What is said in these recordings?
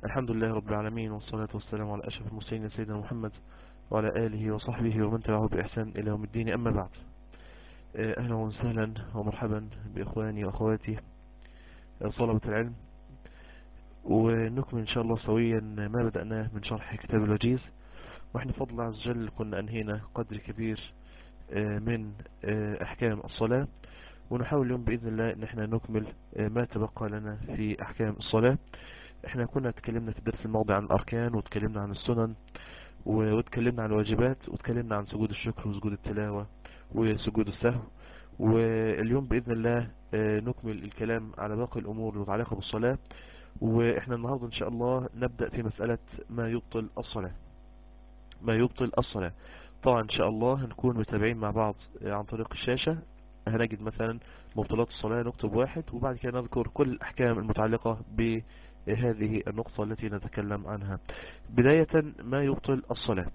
الحمد لله رب العالمين والصلاة والسلام على أشرف المرسلين سيدنا محمد وعلى آله وصحبه ومن تبعه بإحسان إلى يوم الدين أما بعد أهلا وسهلا ومرحبا بإخواني وأخواتي طلبة العلم ونكمل إن شاء الله سويا ما بدأناه من شرح كتاب الوجيز وإحنا فضل الله عز وجل كنا أنهينا قدر كبير من أحكام الصلاة ونحاول اليوم بإذن الله أن احنا نكمل ما تبقى لنا في أحكام الصلاة احنا كنا اتكلمنا في الدرس الماضي عن الأركان واتكلمنا عن السنن واتكلمنا عن الواجبات واتكلمنا عن سجود الشكر وسجود التلاوة وسجود السهو واليوم بإذن الله نكمل الكلام على باقي الأمور المتعلقة بالصلاة واحنا النهاردة ان شاء الله نبدأ في مسألة ما يبطل الصلاة ما يبطل الصلاة طبعا ان شاء الله هنكون متابعين مع بعض عن طريق الشاشة هنجد مثلا مبطلات الصلاة نكتب واحد وبعد كده نذكر كل الأحكام المتعلقة بهذه النقطة التي نتكلم عنها بداية ما يبطل الصلاة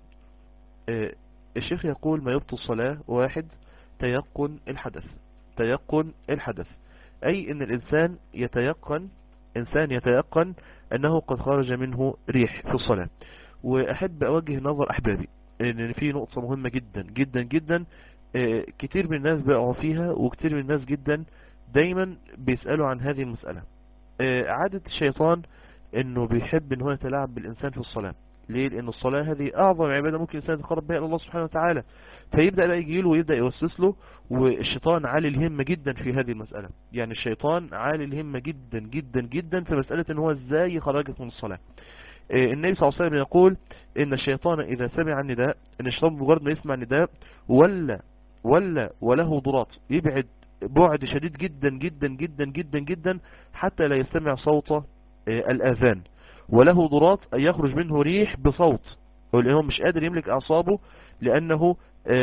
الشيخ يقول ما يبطل الصلاة واحد تيقن الحدث تيقن الحدث أي أن الإنسان يتيقن إنسان يتيقن أنه قد خرج منه ريح في الصلاة وأحب أوجه نظر أحبابي أن في نقطة مهمة جدا جدا جدا كتير من الناس بقعوا فيها وكتير من الناس جدا دايما بيسألوا عن هذه المسألة عادة الشيطان انه بيحب ان هو يتلاعب بالانسان في الصلاة ليه لان الصلاة هذه اعظم عبادة ممكن الانسان يتقرب بها الى الله سبحانه وتعالى فيبدأ بقى يجي له ويبدأ يوسوس له والشيطان عالي الهمة جدا في هذه المسألة يعني الشيطان عالي الهمة جدا جدا جدا في مسألة ان هو ازاي يخرجك من الصلاة النبي صلى الله عليه وسلم يقول ان الشيطان اذا سمع النداء ان الشيطان بمجرد ما يسمع النداء ولا ولا وله ضراط يبعد بعد شديد جدا جدا جدا جدا جدا حتى لا يستمع صوت الآذان وله ضراط أن يخرج منه ريح بصوت لأنه مش قادر يملك أعصابه لأنه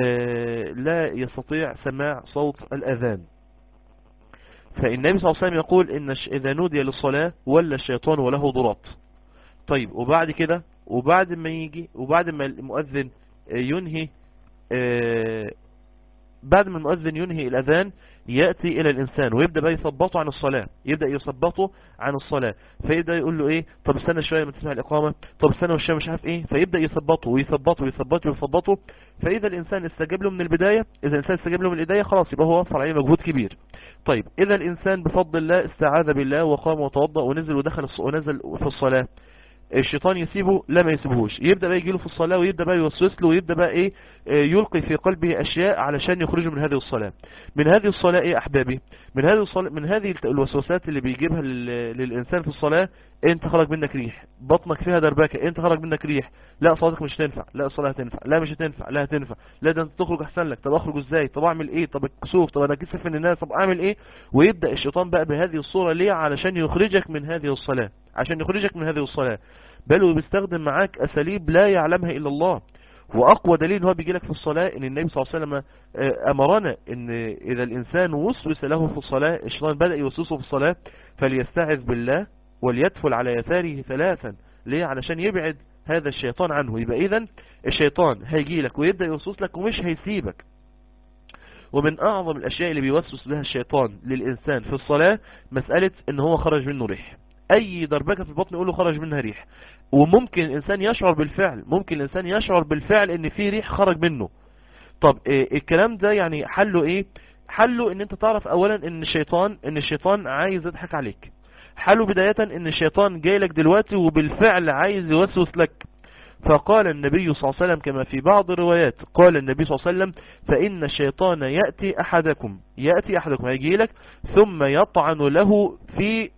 لا يستطيع سماع صوت الأذان فالنبي صلى الله عليه وسلم يقول إن إذا نودي للصلاة ولا الشيطان وله ضراط طيب وبعد كده وبعد ما يجي وبعد ما المؤذن ينهي بعد ما المؤذن ينهي الأذان يأتي إلى الإنسان ويبدأ بقى يثبطه عن الصلاة يبدأ يثبطه عن الصلاة فيبدأ يقول له إيه طب استنى شوية ما تسمع الإقامة طب استنى وشوية مش عارف إيه فيبدأ يثبطه ويثبطه ويثبطه ويثبطه فإذا الإنسان استجاب له من البداية إذا الإنسان استجاب له من البداية خلاص يبقى هو وفر عليه مجهود كبير طيب إذا الإنسان بفضل الله استعاذ بالله وقام وتوضأ ونزل ودخل ونزل في الصلاة الشيطان يسيبه لا ما يسيبهوش يبدأ بقى يجيله في الصلاة ويبدأ بقى يوسوس له ويبدأ بقى ايه يلقي في قلبه اشياء علشان يخرجه من هذه الصلاة من هذه الصلاة ايه احبابي من هذه الصلاة من هذه الوسوسات اللي بيجيبها للانسان في الصلاة انت خرج منك ريح بطنك فيها دربكة انت خرج منك ريح لا صلاتك مش هتنفع لا الصلاة هتنفع لا مش هتنفع لا هتنفع لا ده انت تخرج احسن لك طب اخرج ازاي طب اعمل ايه طب الكسوف طب انا كسف من الناس طب اعمل ايه ويبدأ الشيطان بقى بهذه الصورة ليه علشان يخرجك من هذه الصلاة عشان يخرجك من هذه الصلاة بل وبيستخدم معاك أساليب لا يعلمها إلا الله وأقوى دليل هو بيجي لك في الصلاة إن النبي صلى الله عليه وسلم أمرنا إن إذا الإنسان وسوس له في الصلاة الشيطان بدأ يوسوسه في الصلاة فليستعذ بالله وليدفل على يساره ثلاثا ليه علشان يبعد هذا الشيطان عنه يبقى إذا الشيطان هيجي لك ويبدأ يوسوس لك ومش هيسيبك ومن أعظم الأشياء اللي بيوسوس بها الشيطان للإنسان في الصلاة مسألة إن هو خرج منه ريح اي دربكة في البطن يقول له خرج منها ريح وممكن الانسان يشعر بالفعل ممكن الانسان يشعر بالفعل ان في ريح خرج منه طب إيه الكلام ده يعني حله ايه حله ان انت تعرف اولا ان الشيطان ان الشيطان عايز يضحك عليك حله بداية ان الشيطان جاي لك دلوقتي وبالفعل عايز يوسوس لك فقال النبي صلى الله عليه وسلم كما في بعض الروايات قال النبي صلى الله عليه وسلم فإن الشيطان يأتي أحدكم يأتي أحدكم هيجي لك ثم يطعن له في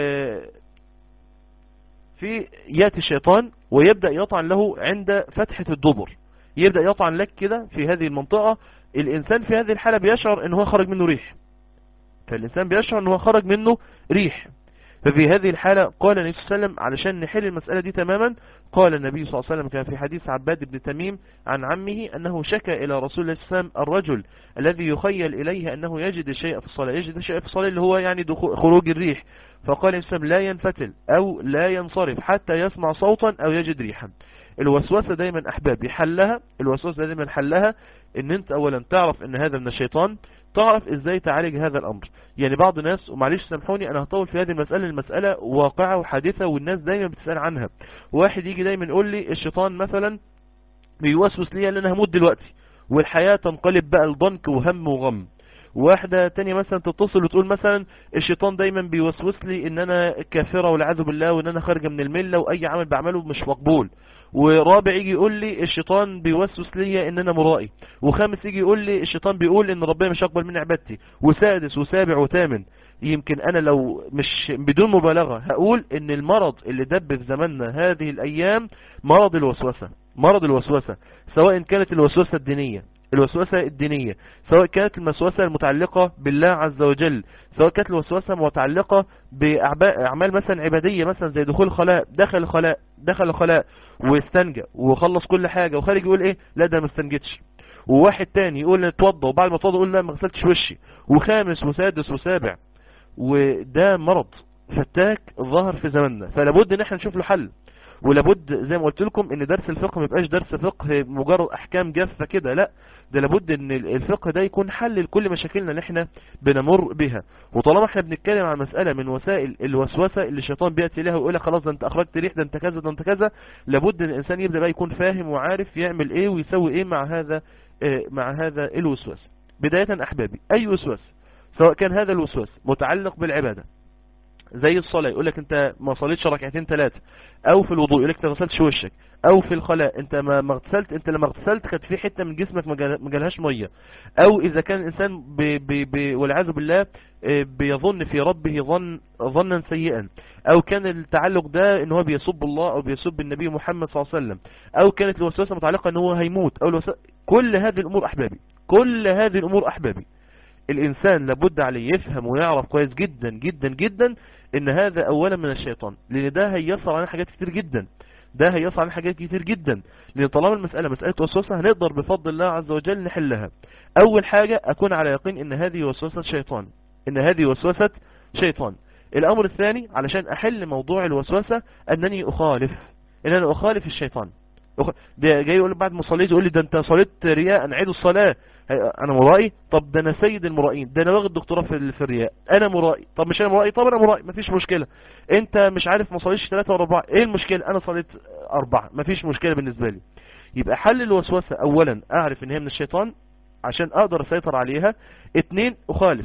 في يأتي الشيطان ويبدأ يطعن له عند فتحة الدبر يبدأ يطعن لك كده في هذه المنطقة الإنسان في هذه الحالة بيشعر ان هو خرج منه ريح فالإنسان بيشعر ان هو خرج منه ريح ففي هذه الحالة قال النبي صلى الله عليه وسلم علشان نحل المسألة دي تماما قال النبي صلى الله عليه وسلم كان في حديث عباد بن تميم عن عمه أنه شكى إلى رسول الله صلى الله عليه وسلم الرجل الذي يخيل إليه أنه يجد الشيء في الصلاة يجد الشيء في الصلاة اللي هو يعني خروج الريح فقال النبي صلى الله عليه وسلم لا ينفتل أو لا ينصرف حتى يسمع صوتا أو يجد ريحا الوسوسة دايما أحباب يحلها الوسوسة دايما حلها ان انت اولا تعرف ان هذا من الشيطان تعرف ازاي تعالج هذا الامر يعني بعض الناس ومعلش سامحوني انا هطول في هذه المسألة المسألة واقعة وحادثة والناس دايما بتسأل عنها واحد يجي دايما يقول لي الشيطان مثلا بيوسوس لي ان انا هموت دلوقتي والحياة تنقلب بقى لضنك وهم وغم واحدة تانية مثلا تتصل وتقول مثلا الشيطان دايما بيوسوس لي ان انا كافرة والعياذ بالله وان انا خارجة من الملة واي عمل بعمله مش مقبول ورابع يجي يقول لي الشيطان بيوسوس لي ان انا مرائي وخامس يجي يقول لي الشيطان بيقول ان ربنا مش هيقبل مني عبادتي وسادس وسابع وثامن يمكن انا لو مش بدون مبالغة هقول ان المرض اللي دب في زماننا هذه الايام مرض الوسوسة مرض الوسوسة سواء كانت الوسوسة الدينية الوسوسة الدينية سواء كانت الوسوسة المتعلقة بالله عز وجل سواء كانت الوسوسة متعلقة بأعمال مثلا عبادية مثلا زي دخول الخلاء دخل الخلاء دخل الخلاء واستنجى وخلص كل حاجة وخارج يقول ايه لا ده ما استنجتش وواحد تاني يقول اتوضى وبعد ما اتوضى يقول لا ما غسلتش وشي وخامس وسادس وسابع وده مرض فتاك ظهر في زماننا فلابد ان احنا نشوف له حل ولابد زي ما قلت لكم ان درس الفقه ما يبقاش درس فقه مجرد احكام جافه كده لا ده لابد ان الفقه ده يكون حل لكل مشاكلنا اللي احنا بنمر بها وطالما احنا بنتكلم عن مسألة من وسائل الوسوسة اللي الشيطان بيأتي لها ويقول لك خلاص ده انت اخرجت ريح ده انت كذا ده انت كذا لابد ان الانسان يبدأ بقى يكون فاهم وعارف يعمل ايه ويسوي ايه مع هذا اه مع هذا الوسواس بداية احبابي اي وسواس سواء كان هذا الوسواس متعلق بالعبادة زي الصلاة يقول لك انت ما صليتش ركعتين ثلاثة او في الوضوء يقول لك انت ما غسلتش وشك او في الخلاء انت ما اغتسلت انت لما اغتسلت كانت في حته من جسمك ما جالهاش ميه او اذا كان الانسان بي بي بي والعياذ بالله بيظن في ربه ظن ظنا سيئا او كان التعلق ده ان هو بيسب الله او بيسب النبي محمد صلى الله عليه وسلم او كانت الوسوسه متعلقه ان هو هيموت او الوسوسة كل هذه الامور احبابي كل هذه الامور احبابي الانسان لابد عليه يفهم ويعرف كويس جدا جدا جدا ان هذا اولا من الشيطان لان ده هيصل على حاجات كتير جدا ده هيصل على حاجات كتير جدا لان طالما المسألة مسألة وسوسة هنقدر بفضل الله عز وجل نحلها اول حاجة اكون على يقين ان هذه وسوسة شيطان ان هذه وسوسة شيطان الامر الثاني علشان احل موضوع الوسوسة انني اخالف ان انا اخالف الشيطان ده جاي يقول بعد ما صليت يقول لي ده انت صليت رياء عيد الصلاة انا مرائي طب ده انا سيد المرائين ده انا واخد دكتوراه في في الرياء انا مرائي طب مش انا مرائي طب انا مرائي مفيش مشكلة انت مش عارف ما صليتش ثلاثة ولا اربعة ايه المشكلة انا صليت اربعة مفيش مشكلة بالنسبة لي يبقى حل الوسوسة اولا اعرف ان هي من الشيطان عشان اقدر اسيطر عليها اتنين اخالف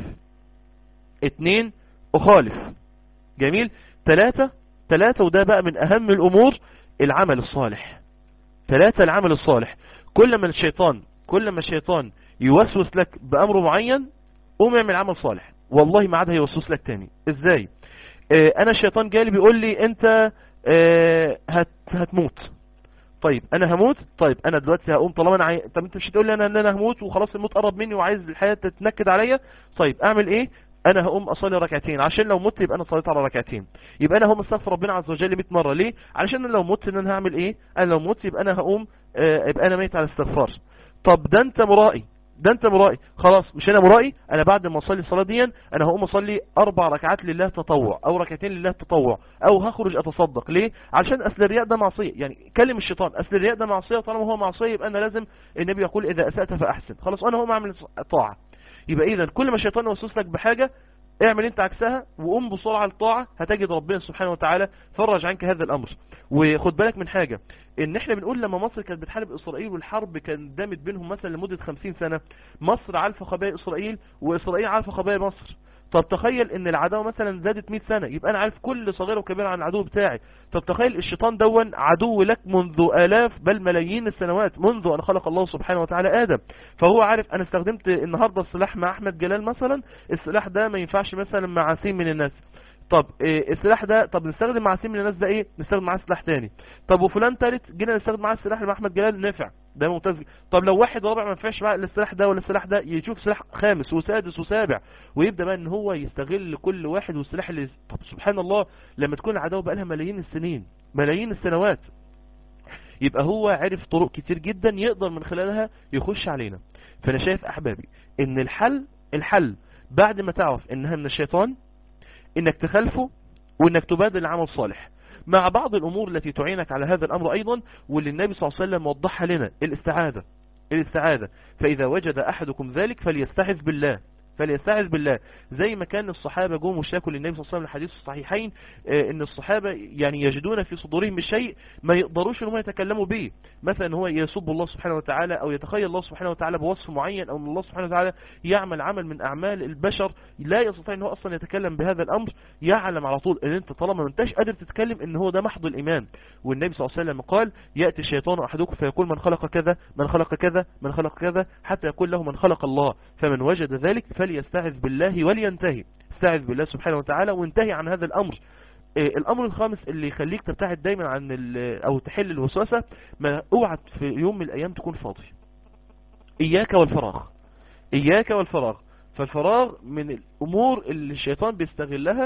اتنين اخالف جميل ثلاثة ثلاثة وده بقى من اهم الامور العمل الصالح ثلاثة العمل الصالح كل ما الشيطان كل ما الشيطان يوسوس لك بأمر معين قوم اعمل عمل صالح والله ما عاد هيوسوس لك تاني ازاي اه انا الشيطان جالي بيقول لي انت اه هت هتموت طيب انا هموت طيب انا دلوقتي هقوم طالما انا عاي... طب انت مش هتقول لي انا ان انا هموت وخلاص الموت قرب مني وعايز الحياة تتنكد عليا طيب اعمل ايه انا هقوم اصلي ركعتين عشان لو مت يبقى انا صليت على ركعتين يبقى انا هقوم استغفر ربنا عز وجل 100 مره ليه علشان لو مت ان انا هعمل ايه انا لو مت يبقى انا هقوم آه يبقى انا ميت على الاستغفار طب ده انت مرائي ده انت مرائي خلاص مش انا مرائي انا بعد ما اصلي الصلاه دي انا هقوم اصلي اربع ركعات لله تطوع او ركعتين لله تطوع او هخرج اتصدق ليه علشان اصل الرياء ده معصيه يعني كلم الشيطان اصل الرياء ده معصيه طالما هو معصيه يبقى انا لازم النبي يقول اذا اسات فاحسن خلاص انا هقوم اعمل طاعه يبقى اذا كل ما الشيطان يوسوس لك بحاجه اعمل انت عكسها وقوم بسرعة للطاعة هتجد ربنا سبحانه وتعالى فرج عنك هذا الامر وخد بالك من حاجة ان احنا بنقول لما مصر كانت بتحارب اسرائيل والحرب كانت دامت بينهم مثلا لمدة 50 سنة مصر عارفة خبايا اسرائيل واسرائيل عارفة خبايا مصر طب تخيل ان العداوة مثلا زادت 100 سنة يبقى انا عارف كل صغيرة وكبيرة عن العدو بتاعي طب تخيل الشيطان دون عدو لك منذ الاف بل ملايين السنوات منذ ان خلق الله سبحانه وتعالى ادم فهو عارف انا استخدمت النهاردة السلاح مع احمد جلال مثلا السلاح ده ما ينفعش مثلا مع عسيم من الناس طب إيه السلاح ده طب نستخدم مع عسيم من الناس ده ايه نستخدم معاه سلاح تاني طب وفلان تالت جينا نستخدم معاه السلاح اللي مع احمد جلال نفع ده ممتاز طب لو واحد رابع ما ينفعش بقى السلاح ده ولا السلاح ده يشوف سلاح خامس وسادس وسابع ويبدا بقى ان هو يستغل كل واحد والسلاح اللي طب سبحان الله لما تكون العداوه بقى لها ملايين السنين ملايين السنوات يبقى هو عرف طرق كتير جدا يقدر من خلالها يخش علينا فانا شايف احبابي ان الحل الحل بعد ما تعرف انها من الشيطان انك تخالفه وانك تبادل العمل الصالح مع بعض الامور التي تعينك على هذا الامر ايضا واللي النبي صلى الله عليه وسلم وضحها لنا الاستعاذة الاستعاذة فاذا وجد احدكم ذلك فليستحذ بالله فليستعذ بالله زي ما كان الصحابة جم وشاكوا للنبي صلى الله عليه وسلم الحديث الصحيحين آه، ان الصحابة يعني يجدون في صدورهم شيء ما يقدروش ان هم يتكلموا به مثلا هو يسب الله سبحانه وتعالى او يتخيل الله سبحانه وتعالى بوصف معين او ان الله سبحانه وتعالى يعمل عمل من اعمال البشر لا يستطيع ان هو اصلا يتكلم بهذا الامر يعلم على طول ان انت طالما ما انتش قادر تتكلم ان هو ده محض الايمان والنبي صلى الله عليه وسلم قال ياتي الشيطان احدكم فيقول من خلق كذا من خلق كذا من خلق كذا حتى يقول له من خلق الله فمن وجد ذلك فليستعذ بالله ولينتهي استعذ بالله سبحانه وتعالى وانتهي عن هذا الامر إيه الامر الخامس اللي يخليك تبتعد دايما عن ال- او تحل الوسوسه ما اوعى في يوم من الايام تكون فاضي اياك والفراغ اياك والفراغ فالفراغ من الامور اللي الشيطان بيستغلها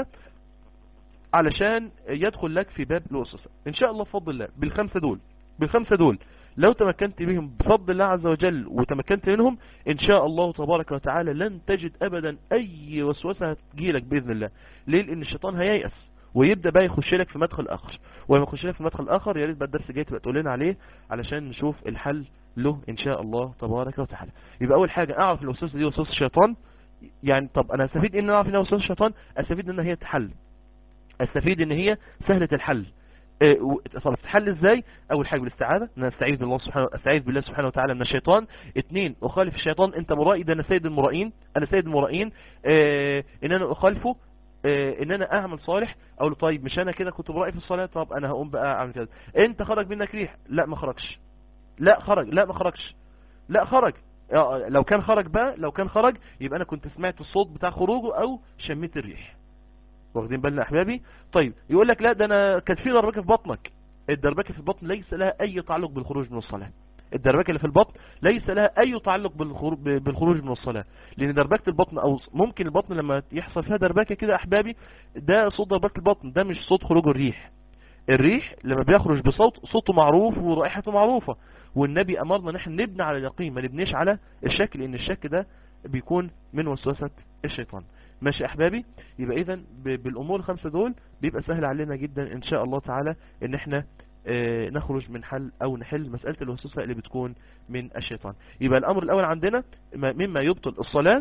علشان يدخل لك في باب الوسوسه ان شاء الله بفضل الله بالخمسه دول بالخمسه دول لو تمكنت بهم بفضل الله عز وجل وتمكنت منهم ان شاء الله تبارك وتعالى لن تجد ابدا اي وسوسه هتجيلك باذن الله ليه لان الشيطان هييأس ويبدا بقى يخش لك في مدخل اخر ولما يخش لك في مدخل اخر يا ريت بقى الدرس الجاي تبقى تقول لنا عليه علشان نشوف الحل له ان شاء الله تبارك وتعالى يبقى اول حاجه اعرف الوسوسه دي وسوسه الشيطان يعني طب انا استفيد ان انا اعرف انها وسوسه الشيطان استفيد ان هي تحل استفيد ان هي سهله الحل إيه، و- طب تحل ازاي اول حاجه بالاستعاذه ان انا استعيذ بالله سبحانه استعيذ بالله سبحانه وتعالى من الشيطان اثنين اخالف الشيطان انت مرائي ده انا سيد المرائين انا سيد المرائين آه ان انا اخالفه آه ان انا اعمل صالح اقول له طيب مش انا كده كنت مرائي في الصلاه طب انا هقوم بقى اعمل كده انت خرج منك ريح لا ما خرجش لا خرج لا ما خرجش لا خرج آه، لو كان خرج بقى لو كان خرج يبقى انا كنت سمعت الصوت بتاع خروجه او شميت الريح واخدين بالنا احبابي طيب يقول لك لا ده انا كانت في دربكه في بطنك الدربكه في البطن ليس لها اي تعلق بالخروج من الصلاه الدربكه اللي في البطن ليس لها اي تعلق بالخروج بالخروج من الصلاه لان دربكه البطن او ممكن البطن لما يحصل فيها دربكه كده احبابي ده صوت دربكه البطن ده مش صوت خروج الريح الريح لما بيخرج بصوت صوته معروف ورائحته معروفه والنبي امرنا ان احنا نبني على اليقين ما نبنيش على الشك لان الشك ده بيكون من وسوسه الشيطان ماشي احبابي يبقى اذا ب- بالامور الخمسه دول بيبقى سهل علينا جدا ان شاء الله تعالى ان احنا آه، نخرج من حل او نحل مسألة الوسوسة اللي بتكون من الشيطان يبقى الامر الاول عندنا ما- مما يبطل الصلاة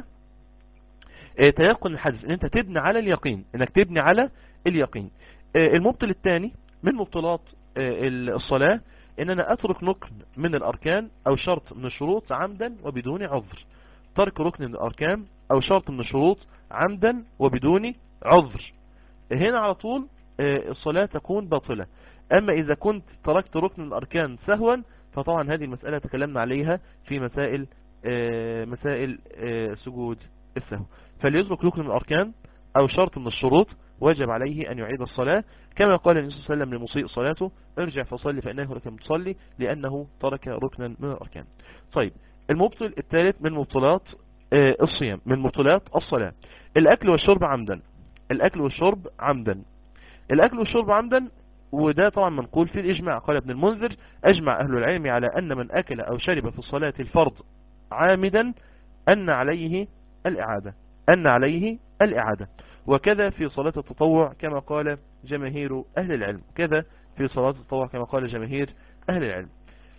آه، تيقن الحدث ان انت تبني على اليقين انك تبني على اليقين آه، المبطل الثاني من مبطلات آه، الصلاة ان انا اترك ركن من الاركان او شرط من الشروط عمدا وبدون عذر ترك ركن من الاركان او شرط من الشروط عمدا وبدون عذر هنا على طول آه، الصلاة تكون باطلة اما اذا كنت تركت ركن من الاركان سهوا فطبعا هذه المسألة تكلمنا عليها في مسائل آه، مسائل آه، سجود السهو فليترك ركن من الاركان او شرط من الشروط وجب عليه ان يعيد الصلاة كما قال النبي صلى الله عليه وسلم لمسيء صلاته ارجع فصلي فانه لك متصلي لانه ترك ركنا من الاركان طيب المبطل الثالث من مبطلات آه، الصيام من مبطلات الصلاة الاكل والشرب عمدا الاكل والشرب عمدا الاكل والشرب عمدا وده طبعا منقول في الاجماع قال ابن المنذر اجمع اهل العلم على ان من اكل او شرب في الصلاة الفرض عامدا ان عليه الاعادة ان عليه الاعادة وكذا في صلاة التطوع كما قال جماهير اهل العلم كذا في صلاة التطوع كما قال جماهير اهل العلم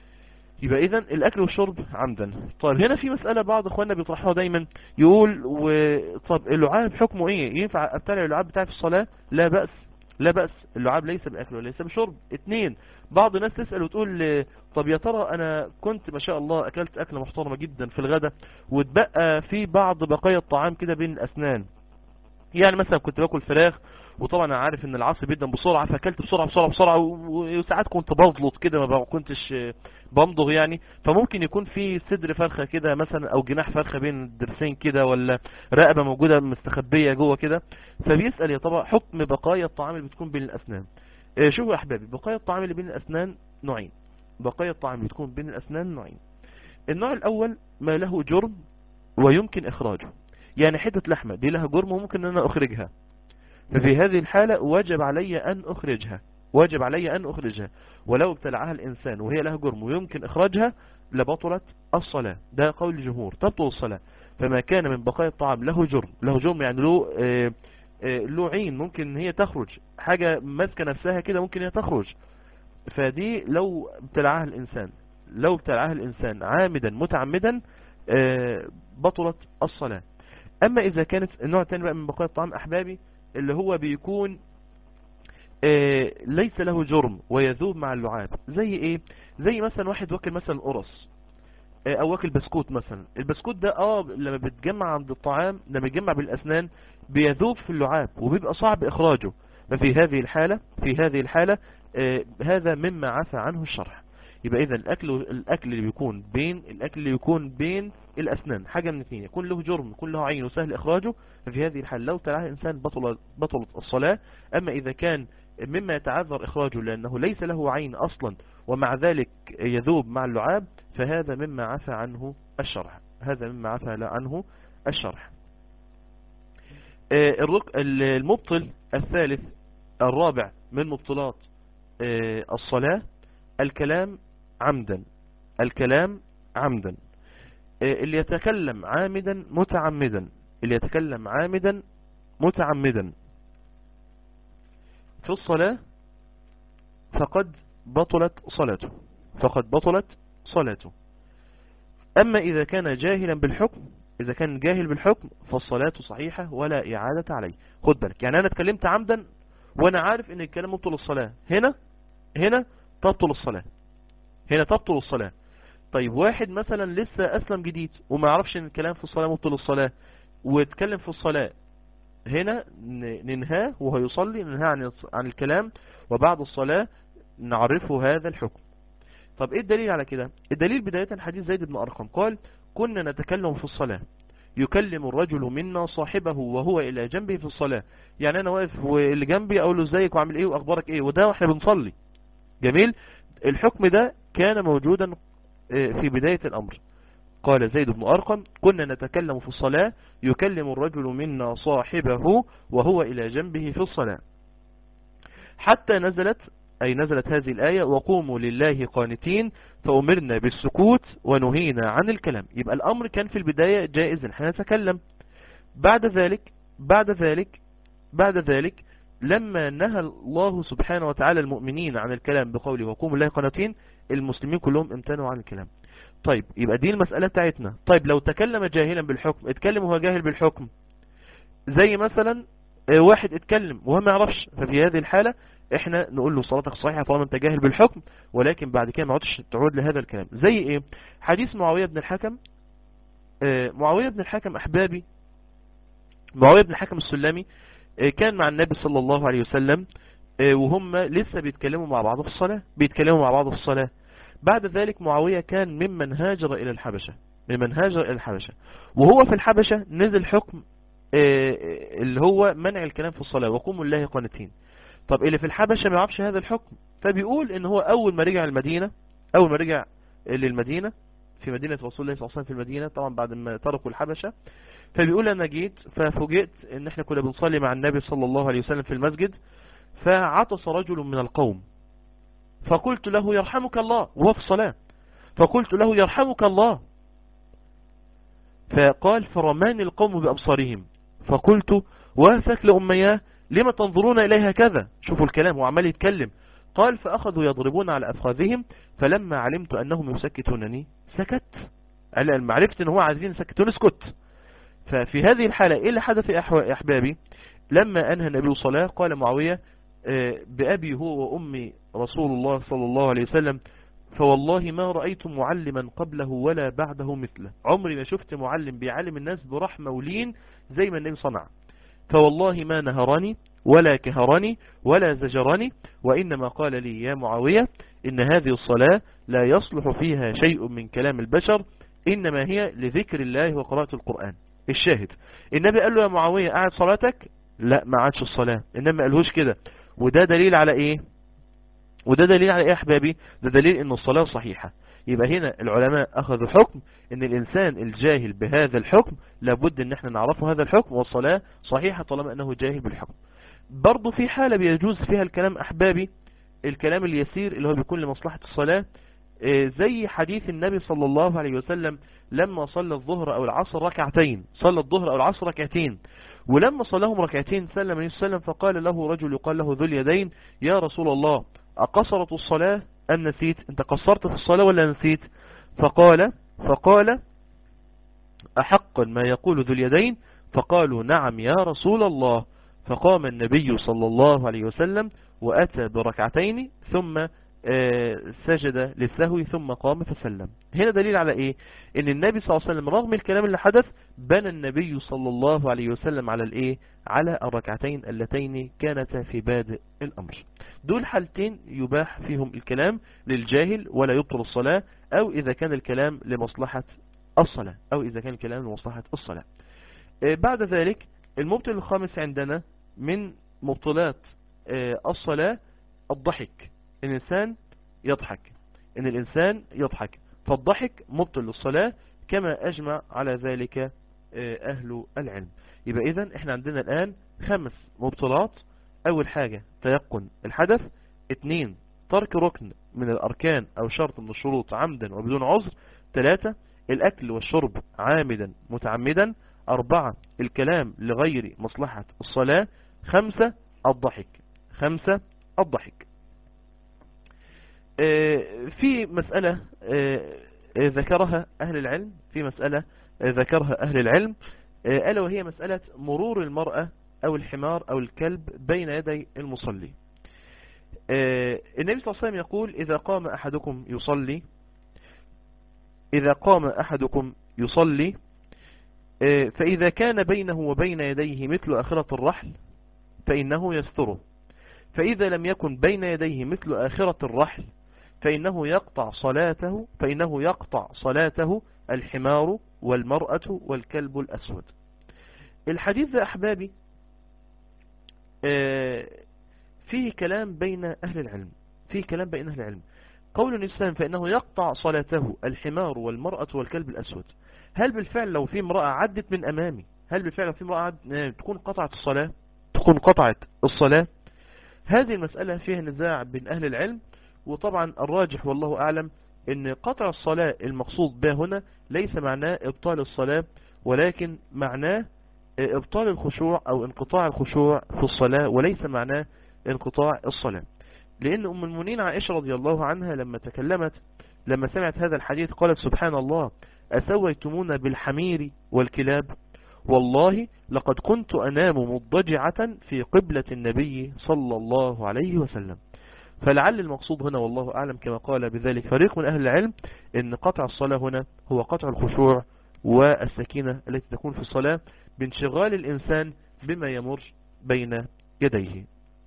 يبقى اذا الاكل والشرب عمدا طيب هنا في مسألة بعض اخواننا بيطرحوها دايما يقول و... طب اللعاب حكمه ايه ينفع ابتلع اللعاب بتاعي في الصلاة لا بأس لا بأس اللعاب ليس باكل وليس بشرب اتنين بعض الناس تسأل وتقول آه، طب يا ترى انا كنت ما شاء الله اكلت اكلة محترمة جدا في الغداء واتبقى في بعض بقايا الطعام كده بين الاسنان يعني مثلا كنت باكل فراخ وطبعا انا عارف ان العصر بيدن بسرعة فاكلت بسرعة بسرعة بسرعة و- وساعات كنت بضلط كده ما كنتش آه، بمضغ يعني فممكن يكون في صدر فرخة كده مثلا او جناح فرخة بين الدرسين كده ولا رقبة موجودة مستخبية جوه كده فبيسأل يا طبعا حكم بقايا الطعام اللي بتكون بين الاسنان آه، شوفوا يا احبابي بقايا الطعام اللي بين الاسنان نوعين بقايا الطعام اللي بتكون بين الاسنان نوعين النوع الاول ما له جرم ويمكن اخراجه يعني حتة لحمة دي لها جرم وممكن ان انا اخرجها ففي هذه الحالة وجب علي ان اخرجها واجب علي ان اخرجها ولو ابتلعها الانسان وهي لها جرم ويمكن اخراجها لبطلت الصلاة ده قول الجمهور تبطل الصلاة فما كان من بقايا الطعام له جرم له جرم يعني له آه، آه، له عين ممكن ان هي تخرج حاجة ماسكة نفسها كده ممكن هي تخرج فدي لو ابتلعها الانسان لو ابتلعها الانسان عامدا متعمدا آه، بطلت الصلاة اما اذا كانت النوع الثاني بقى من بقايا الطعام احبابي اللي هو بيكون آه ليس له جرم ويذوب مع اللعاب زي ايه زي مثلا واحد واكل مثلا قرص آه او واكل بسكوت مثلا البسكوت ده اه لما بتجمع عند الطعام لما يتجمع بالاسنان بيذوب في اللعاب وبيبقى صعب اخراجه ففي هذه الحالة في هذه الحالة آه هذا مما عفى عنه الشرح يبقى اذا الاكل الاكل اللي بيكون بين الاكل اللي يكون بين الاسنان حاجة من اثنين يكون له جرم يكون له عين وسهل اخراجه ففي هذه الحالة لو تلعها الانسان بطل بطلت الصلاة اما اذا كان مما يتعذر اخراجه لانه ليس له عين اصلا ومع ذلك يذوب مع اللعاب فهذا مما عفى عنه الشرح هذا مما عفى عنه الشرح المبطل الثالث الرابع من مبطلات الصلاة الكلام عمدا الكلام عمدا اللي يتكلم عامدا متعمدا اللي يتكلم عامدا متعمدا في الصلاة فقد بطلت صلاته فقد بطلت صلاته أما إذا كان جاهلا بالحكم إذا كان جاهل بالحكم فالصلاة صحيحة ولا إعادة عليه خد بالك يعني أنا اتكلمت عمدا وأنا عارف إن الكلام مبطل الصلاة هنا هنا تبطل الصلاة هنا تبطل الصلاة طيب واحد مثلا لسه أسلم جديد وما يعرفش إن الكلام في الصلاة مبطل الصلاة واتكلم في الصلاة هنا ننهاه وهو يصلي ننهاه عن عن الكلام وبعد الصلاة نعرفه هذا الحكم طب ايه الدليل على كده الدليل بداية حديث زيد بن أرقم قال كنا نتكلم في الصلاة يكلم الرجل منا صاحبه وهو إلى جنبه في الصلاة يعني أنا واقف واللي جنبي أقول له ازيك وعامل ايه وأخبارك ايه وده واحنا بنصلي جميل الحكم ده كان موجودا في بداية الأمر قال زيد بن أرقم كنا نتكلم في الصلاة يكلم الرجل منا صاحبه وهو إلى جنبه في الصلاة حتى نزلت أي نزلت هذه الآية وقوموا لله قانتين فأمرنا بالسكوت ونهينا عن الكلام يبقى الأمر كان في البداية جائز نحن نتكلم بعد ذلك بعد ذلك بعد ذلك لما نهى الله سبحانه وتعالى المؤمنين عن الكلام بقوله وقوموا لله قانتين المسلمين كلهم امتنعوا عن الكلام طيب يبقى دي المسألة بتاعتنا طيب لو تكلم جاهلا بالحكم اتكلم وهو جاهل بالحكم زي مثلا واحد اتكلم وهو ما يعرفش ففي هذه الحالة احنا نقول له صلاتك صحيحة طالما انت جاهل بالحكم ولكن بعد كده ما عدتش تعود لهذا الكلام زي ايه حديث معاوية بن الحكم اه معاوية بن الحكم احبابي معاوية بن الحكم السلمي اه كان مع النبي صلى الله عليه وسلم اه وهم لسه بيتكلموا مع بعض في الصلاة بيتكلموا مع بعض في الصلاة بعد ذلك معاوية كان ممن هاجر الى الحبشة ممن هاجر الى الحبشة وهو في الحبشة نزل حكم اللي هو منع الكلام في الصلاة وقوموا الله قانتين طب اللي في الحبشة ما يعرفش هذا الحكم فبيقول ان هو اول ما رجع المدينة اول ما رجع للمدينة في مدينة رسول الله صلى الله عليه وسلم في المدينة طبعا بعد ما تركوا الحبشة فبيقول انا جيت ففوجئت ان احنا كنا بنصلي مع النبي صلى الله عليه وسلم في المسجد فعطس رجل من القوم فقلت له يرحمك الله وهو في الصلاة فقلت له يرحمك الله فقال فرماني القوم بأبصارهم فقلت وافك لأمياه لما تنظرون إليها كذا شوفوا الكلام هو عمال يتكلم قال فأخذوا يضربون على أفخاذهم فلما علمت أنهم يسكتونني سكت لما عرفت أنه هو عايزين يسكتون اسكت ففي هذه الحالة إيه اللي حدث يا أحبابي لما أنهى النبي صلاة قال معاوية بأبي هو وأمي رسول الله صلى الله عليه وسلم فوالله ما رأيت معلما قبله ولا بعده مثله عمري ما شفت معلم بيعلم الناس برحمة ولين زي ما النبي صنع فوالله ما نهرني ولا كهرني ولا زجرني وإنما قال لي يا معاوية إن هذه الصلاة لا يصلح فيها شيء من كلام البشر إنما هي لذكر الله وقراءة القرآن الشاهد النبي قال له يا معاوية قاعد صلاتك لا ما عادش الصلاة إنما قالهوش كده وده دليل على إيه وده دليل على إيه يا أحبابي ده دليل إن الصلاة صحيحة يبقى هنا العلماء أخذوا حكم ان الإنسان الجاهل بهذا الحكم لابد ان احنا نعرفه هذا الحكم والصلاة صحيحة طالما أنه جاهل بالحكم برضو في حالة بيجوز فيها الكلام أحبابي الكلام اليسير اللي هو بيكون لمصلحة الصلاة زي حديث النبي صلى الله عليه وسلم لما صلى الظهر أو العصر ركعتين صلى الظهر أو العصر ركعتين ولما صلاهم ركعتين سلم النبي صلى الله عليه وسلم فقال له رجل يقال له ذو اليدين يا رسول الله أقصرت الصلاة أم نسيت أنت قصرت في الصلاة ولا نسيت فقال فقال أحقا ما يقول ذو اليدين فقالوا نعم يا رسول الله فقام النبي صلى الله عليه وسلم وأتى بركعتين ثم سجد للسهو ثم قام فسلم هنا دليل على ايه ان النبي صلى الله عليه وسلم رغم الكلام اللي حدث بنى النبي صلى الله عليه وسلم على الايه على الركعتين اللتين كانتا في بادئ الامر دول حالتين يباح فيهم الكلام للجاهل ولا يبطل الصلاة او اذا كان الكلام لمصلحة الصلاة او اذا كان الكلام لمصلحة الصلاة بعد ذلك المبطل الخامس عندنا من مبطلات الصلاة الضحك الإنسان يضحك إن الإنسان يضحك فالضحك مبطل للصلاة كما أجمع على ذلك أهل العلم يبقى إذن إحنا عندنا الآن خمس مبطلات أول حاجة تيقن الحدث اثنين ترك ركن من الأركان أو شرط من الشروط عمدا وبدون عذر ثلاثة الأكل والشرب عامدا متعمدا أربعة الكلام لغير مصلحة الصلاة خمسة الضحك خمسة الضحك في مسألة ذكرها أهل العلم في مسألة ذكرها أهل العلم ألا وهي مسألة مرور المرأة أو الحمار أو الكلب بين يدي المصلي النبي صلى الله عليه وسلم يقول إذا قام أحدكم يصلي إذا قام أحدكم يصلي فإذا كان بينه وبين يديه مثل آخرة الرحل فإنه يستره فإذا لم يكن بين يديه مثل آخرة الرحل فإنه يقطع صلاته فإنه يقطع صلاته الحمار والمرأة والكلب الأسود الحديث ده أحبابي فيه كلام بين أهل العلم فيه كلام بين أهل العلم قول الإسلام فإنه يقطع صلاته الحمار والمرأة والكلب الأسود هل بالفعل لو في امرأة عدت من أمامي هل بالفعل لو في امرأة عدت تكون قطعت الصلاة تكون قطعت الصلاة هذه المسألة فيها نزاع بين أهل العلم وطبعا الراجح والله أعلم ان قطع الصلاة المقصود به هنا ليس معناه ابطال الصلاة ولكن معناه ابطال الخشوع او انقطاع الخشوع في الصلاة وليس معناه انقطاع الصلاة لان ام المؤمنين عائشة رضي الله عنها لما تكلمت لما سمعت هذا الحديث قالت سبحان الله أسويتمون بالحمير والكلاب والله لقد كنت أنام مضجعة في قبلة النبي صلى الله عليه وسلم فلعل المقصود هنا والله أعلم كما قال بذلك فريق من أهل العلم ان قطع الصلاة هنا هو قطع الخشوع والسكينة التي تكون في الصلاة بانشغال الإنسان بما يمر بين يديه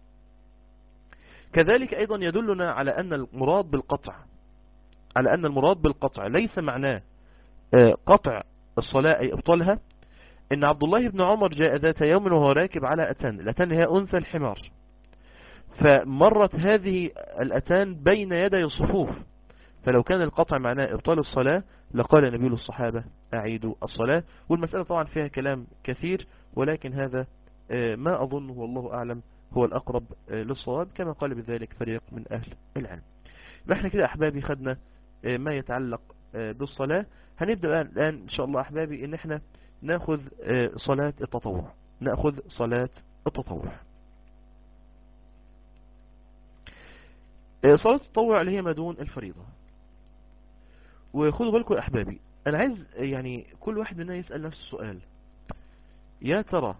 كذلك أيضا يدلنا على أن المراد بالقطع على أن المراد بالقطع ليس معناه قطع الصلاة أي إبطالها إن عبد الله بن عمر جاء ذات يوم وهو راكب على أتان الأتان هي أنثى الحمار فمرت هذه الأتان بين يدي الصفوف فلو كان القطع معناه إبطال الصلاة لقال نبي الصحابة أعيدوا الصلاة والمسألة طبعا فيها كلام كثير ولكن هذا ما أظنه والله أعلم هو الأقرب للصواب كما قال بذلك فريق من أهل العلم احنا كده أحبابي خدنا ما يتعلق بالصلاة هنبدأ الآن إن شاء الله أحبابي إن احنا ناخذ صلاة التطوع ناخذ صلاة التطوع صلاة التطوع اللي هي ما دون الفريضة وخدوا بالكم أحبابي أنا عايز يعني كل واحد منا يسأل نفس السؤال يا ترى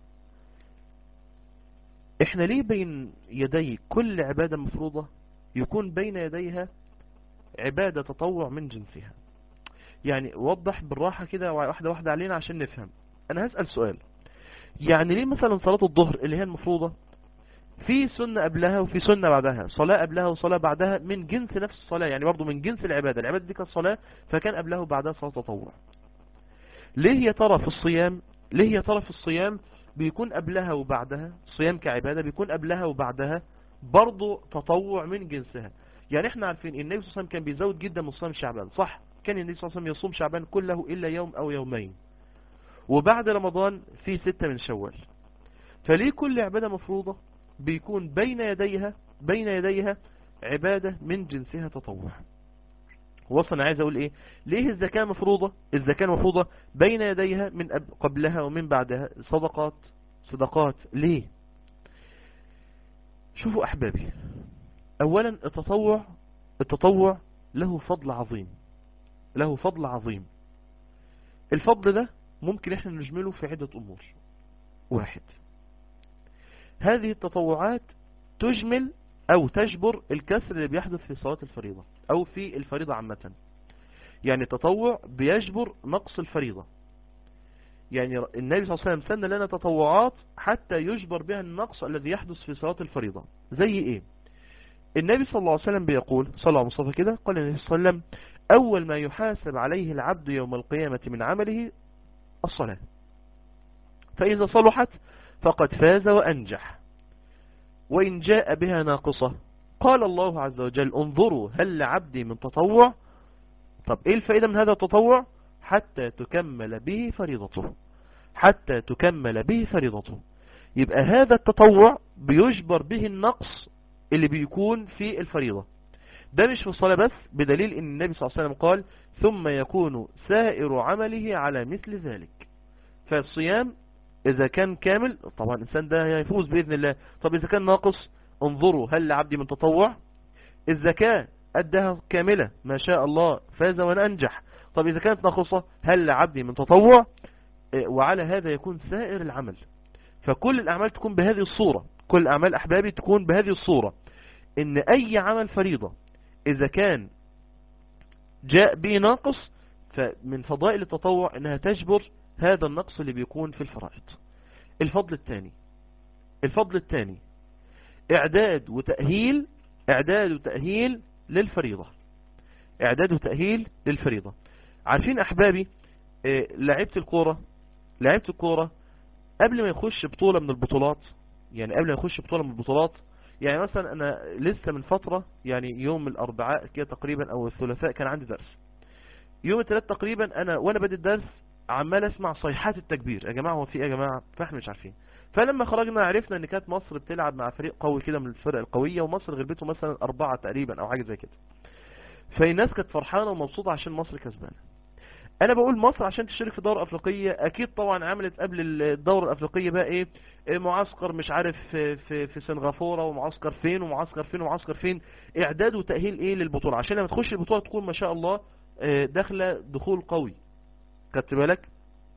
احنا ليه بين يدي كل عبادة مفروضة يكون بين يديها عبادة تطوع من جنسها يعني وضح بالراحة كده واحدة واحدة علينا عشان نفهم انا هسأل سؤال يعني ليه مثلا صلاة الظهر اللي هي المفروضة في سنة قبلها وفي سنة بعدها صلاة قبلها وصلاة بعدها من جنس نفس الصلاة يعني برضو من جنس العبادة العبادة دي كانت صلاة فكان قبلها وبعدها صلاة تطوع ليه يا ترى في الصيام ليه يا ترى في الصيام بيكون قبلها وبعدها صيام كعبادة بيكون قبلها وبعدها برضو تطوع من جنسها يعني احنا عارفين النبي صلى الله عليه وسلم كان بيزود جدا من صيام شعبان صح كان النبي صلى الله عليه وسلم يصوم شعبان كله إلا يوم أو يومين وبعد رمضان في ستة من شوال فليه كل عبادة مفروضة بيكون بين يديها بين يديها عبادة من جنسها تطوع وصل عايز اقول ايه ليه الزكاة مفروضة الزكاة مفروضة بين يديها من قبلها ومن بعدها صدقات صدقات ليه شوفوا احبابي اولا التطوع التطوع له فضل عظيم له فضل عظيم الفضل ده ممكن احنا نجمله في عدة امور واحد هذه التطوعات تجمل او تجبر الكسر اللي بيحدث في صلاة الفريضة او في الفريضة عامة يعني التطوع بيجبر نقص الفريضة يعني النبي صلى الله عليه وسلم سن لنا تطوعات حتى يجبر بها النقص الذي يحدث في صلاة الفريضة زي ايه النبي صلى الله عليه وسلم بيقول صلى الله عليه وسلم كده قال النبي صلى الله عليه وسلم أول ما يحاسب عليه العبد يوم القيامة من عمله الصلاة فإذا صلحت فقد فاز وأنجح وإن جاء بها ناقصة قال الله عز وجل انظروا هل لعبدي من تطوع طب إيه الفائدة من هذا التطوع حتى تكمل به فريضته حتى تكمل به فريضته يبقى هذا التطوع بيجبر به النقص اللي بيكون في الفريضة ده مش في الصلاة بس بدليل ان النبي صلى الله عليه وسلم قال ثم يكون سائر عمله على مثل ذلك فالصيام اذا كان كامل طبعا الانسان ده يفوز باذن الله طب اذا كان ناقص انظروا هل لعبدي من تطوع الزكاة ادها كاملة ما شاء الله فاز وننجح طب اذا كانت ناقصة هل لعبدي من تطوع وعلى هذا يكون سائر العمل فكل الاعمال تكون بهذه الصورة كل اعمال احبابي تكون بهذه الصورة ان اي عمل فريضة اذا كان جاء به ناقص فمن فضائل التطوع انها تجبر هذا النقص اللي بيكون في الفرائض الفضل الثاني الفضل الثاني اعداد وتأهيل اعداد وتأهيل للفريضة اعداد وتأهيل للفريضة عارفين احبابي اه لعبت الكورة لعبت الكورة قبل ما يخش بطولة من البطولات يعني قبل ما يخش بطولة من البطولات يعني مثلا انا لسه من فترة يعني يوم الاربعاء كده تقريبا او الثلاثاء كان عندي درس يوم الثلاث تقريبا انا وانا بدي الدرس عمال اسمع صيحات التكبير يا جماعة هو في ايه يا جماعة فاحنا مش عارفين فلما خرجنا عرفنا ان كانت مصر بتلعب مع فريق قوي كده من الفرق القوية ومصر غلبته مثلا اربعة تقريبا او حاجة زي كده فالناس كانت فرحانة ومبسوطة عشان مصر كسبانة انا بقول مصر عشان تشترك في الدورة الافريقية اكيد طبعا عملت قبل الدورة الافريقية بقى ايه معسكر مش عارف في, في, في سنغافورة ومعسكر فين ومعسكر فين ومعسكر فين اعداد وتأهيل ايه للبطولة عشان لما تخش البطولة تكون ما شاء الله داخلة دخول قوي خدت بالك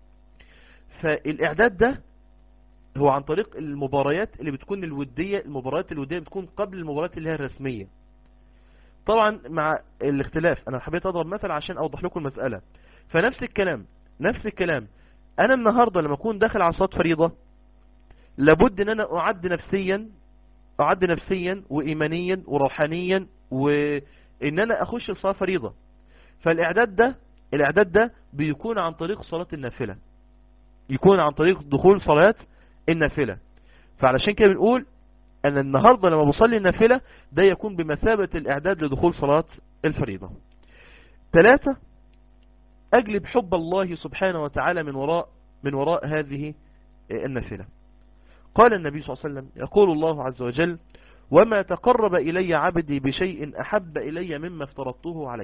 فالاعداد ده هو عن طريق المباريات اللي بتكون الودية المباريات الودية بتكون قبل المباريات اللي هي الرسمية طبعا مع الاختلاف انا حبيت اضرب مثل عشان اوضح لكم المسألة فنفس الكلام نفس الكلام انا النهاردة لما اكون داخل على صلاة فريضة لابد ان انا اعد نفسيا اعد نفسيا وايمانيا وروحانيا وان انا اخش لصلاة فريضة فالاعداد ده الاعداد ده بيكون عن طريق صلاة النافلة يكون عن طريق دخول صلاة النافلة فعلشان كده بنقول ان النهاردة لما بصلي النافلة ده يكون بمثابة الاعداد لدخول صلاة الفريضة ثلاثة اجلب حب الله سبحانه وتعالى من وراء من وراء هذه النافلة قال النبي صلى الله عليه وسلم يقول الله عز وجل وما تقرب إلي عبدي بشيء أحب إلي مما افترضته عليه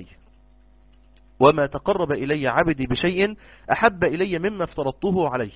وما تقرب إلي عبدي بشيء أحب إلي مما افترضته عليه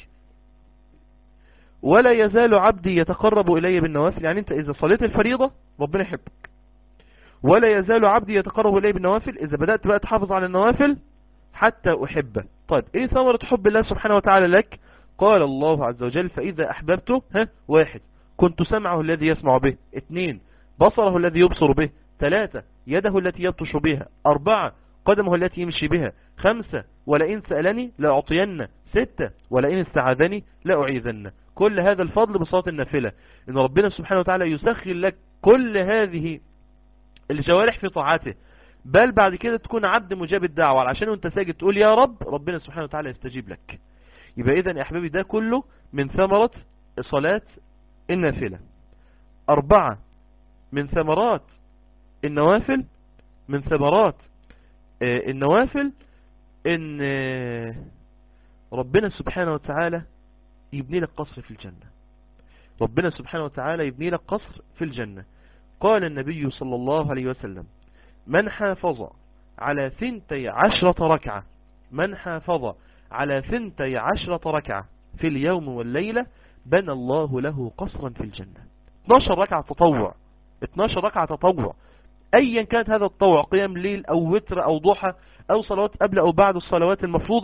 ولا يزال عبدي يتقرب إلي بالنوافل يعني أنت إذا صليت الفريضة ربنا يحبك ولا يزال عبدي يتقرب إلي بالنوافل إذا بدأت بقى تحافظ على النوافل حتى أحبه طيب إيه ثمرة حب الله سبحانه وتعالى لك قال الله عز وجل فإذا أحببته ها واحد كنت سمعه الذي يسمع به اثنين بصره الذي يبصر به ثلاثة يده التي يبطش بها أربعة قدمه التي يمشي بها خمسة ولئن سألني لأعطين ستة ولئن استعاذني لأعيذن كل هذا الفضل بصلاة النافلة إن ربنا سبحانه وتعالى يسخر لك كل هذه الجوارح في طاعته بل بعد كده تكون عبد مجاب الدعوة علشان وانت ساجد تقول يا رب ربنا سبحانه وتعالى يستجيب لك يبقى إذن يا أحبابي ده كله من ثمرة صلاة النافلة أربعة من ثمرات النوافل من ثمرات النوافل ان ربنا سبحانه وتعالى يبني لك قصر في الجنة ربنا سبحانه وتعالى يبني لك قصر في الجنة قال النبي صلى الله عليه وسلم من حافظ على ثنتي عشرة ركعة من حافظ على ثنتي عشرة ركعة في اليوم والليلة بنى الله له قصرا في الجنة 12 ركعة تطوع 12 ركعة تطوع ايا كانت هذا التطوع قيام ليل او وتر او ضحى او صلوات قبل او بعد الصلوات المفروضة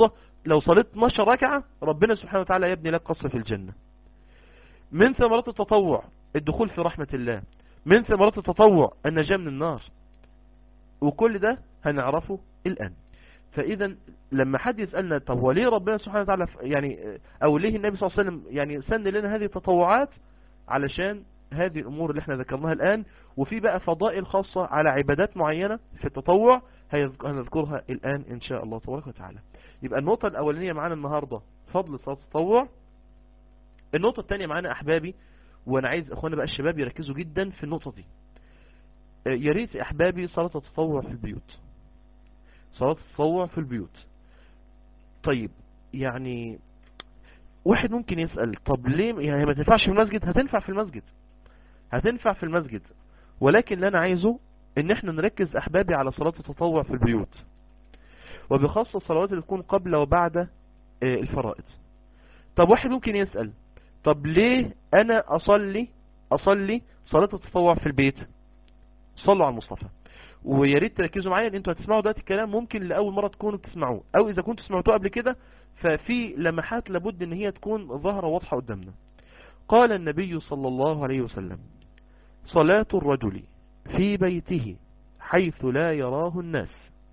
لو صليت 12 ركعة ربنا سبحانه وتعالى يبني لك قصر في الجنة من ثمرات التطوع الدخول في رحمة الله من ثمرات التطوع النجاة من النار وكل ده هنعرفه الآن فإذا لما حد يسألنا طب هو ليه ربنا سبحانه وتعالى يعني أو ليه النبي صلى الله عليه وسلم يعني سن لنا هذه التطوعات علشان هذه الأمور اللي احنا ذكرناها الآن وفي بقى فضائل خاصة على عبادات معينة في التطوع هنذكرها الآن إن شاء الله تبارك وتعالى يبقى النقطة الأولانية معانا النهاردة فضل صلاة التطوع النقطة الثانية معانا أحبابي وأنا عايز أخوانا بقى الشباب يركزوا جدا في النقطة دي يا ريت أحبابي صلاة التطوع في البيوت صلاة التطوع في البيوت طيب يعني واحد ممكن يسأل طب ليه يعني ما تنفعش في المسجد هتنفع في المسجد هتنفع في المسجد ولكن اللي انا عايزه ان احنا نركز احبابي على صلاة التطوع في البيوت وبخاصة الصلوات اللي تكون قبل وبعد الفرائض طب واحد ممكن يسأل طب ليه انا اصلي اصلي صلاة التطوع في البيت صلوا على المصطفى ويا ريت تركزوا معايا ان انتوا هتسمعوا دلوقتي الكلام ممكن لاول مره تكونوا بتسمعوه او اذا كنتوا سمعتوه قبل كده ففي لمحات لابد ان هي تكون ظاهره واضحه قدامنا قال النبي صلى الله عليه وسلم صلاة الرجل في بيته حيث لا يراه الناس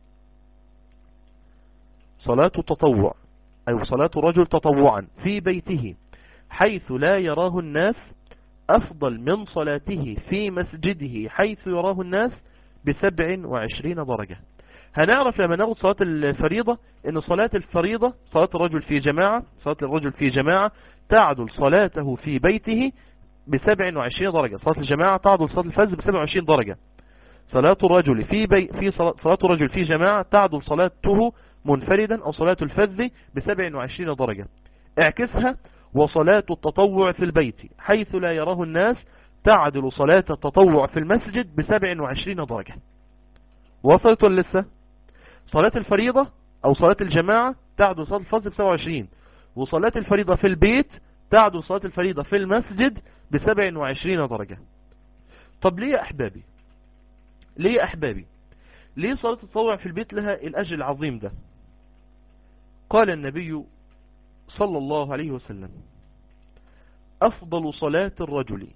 صلاة التطوع أو صلاة الرجل تطوعا في بيته حيث لا يراه الناس أفضل من صلاته في مسجده حيث يراه الناس بسبع وعشرين درجة هنعرف لما ناخد صلاة الفريضة ان صلاة الفريضة صلاة الرجل في جماعة صلاة الرجل في جماعة تعدل صلاته في بيته بسبع وعشرين درجة صلاة الجماعة تعدل صلاة الفجر بسبع وعشرين درجة صلاة الرجل في بي في صلاة الرجل في جماعة تعدل صلاته منفردا او صلاة الفذ بسبع وعشرين درجة اعكسها وصلاة التطوع في البيت حيث لا يراه الناس تعدل صلاة التطوع في المسجد بسبع وعشرين درجة وصلت ولا لسه صلاة الفريضة او صلاة الجماعة تعدل صلاة الفجر بسبع وعشرين وصلاة الفريضة في البيت تعدل صلاة الفريضة في المسجد بسبع وعشرين درجة طب ليه يا احبابي ليه يا احبابي ليه صلاة التطوع في البيت لها الاجر العظيم ده قال النبي صلى الله عليه وسلم افضل صلاة الرجل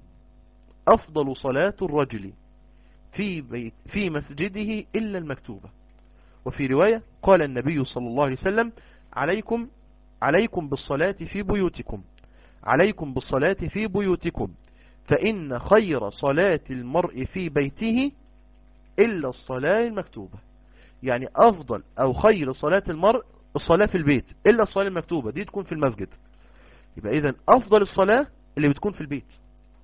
افضل صلاة الرجل في بيت في مسجده الا المكتوبة وفي رواية قال النبي صلى الله عليه وسلم عليكم عليكم بالصلاة في بيوتكم عليكم بالصلاة في بيوتكم فإن خير صلاة المرء في بيته إلا الصلاة المكتوبة يعني أفضل أو خير صلاة المرء الصلاة في البيت إلا الصلاة المكتوبة دي تكون في المسجد يبقى إذن أفضل الصلاة اللي بتكون في البيت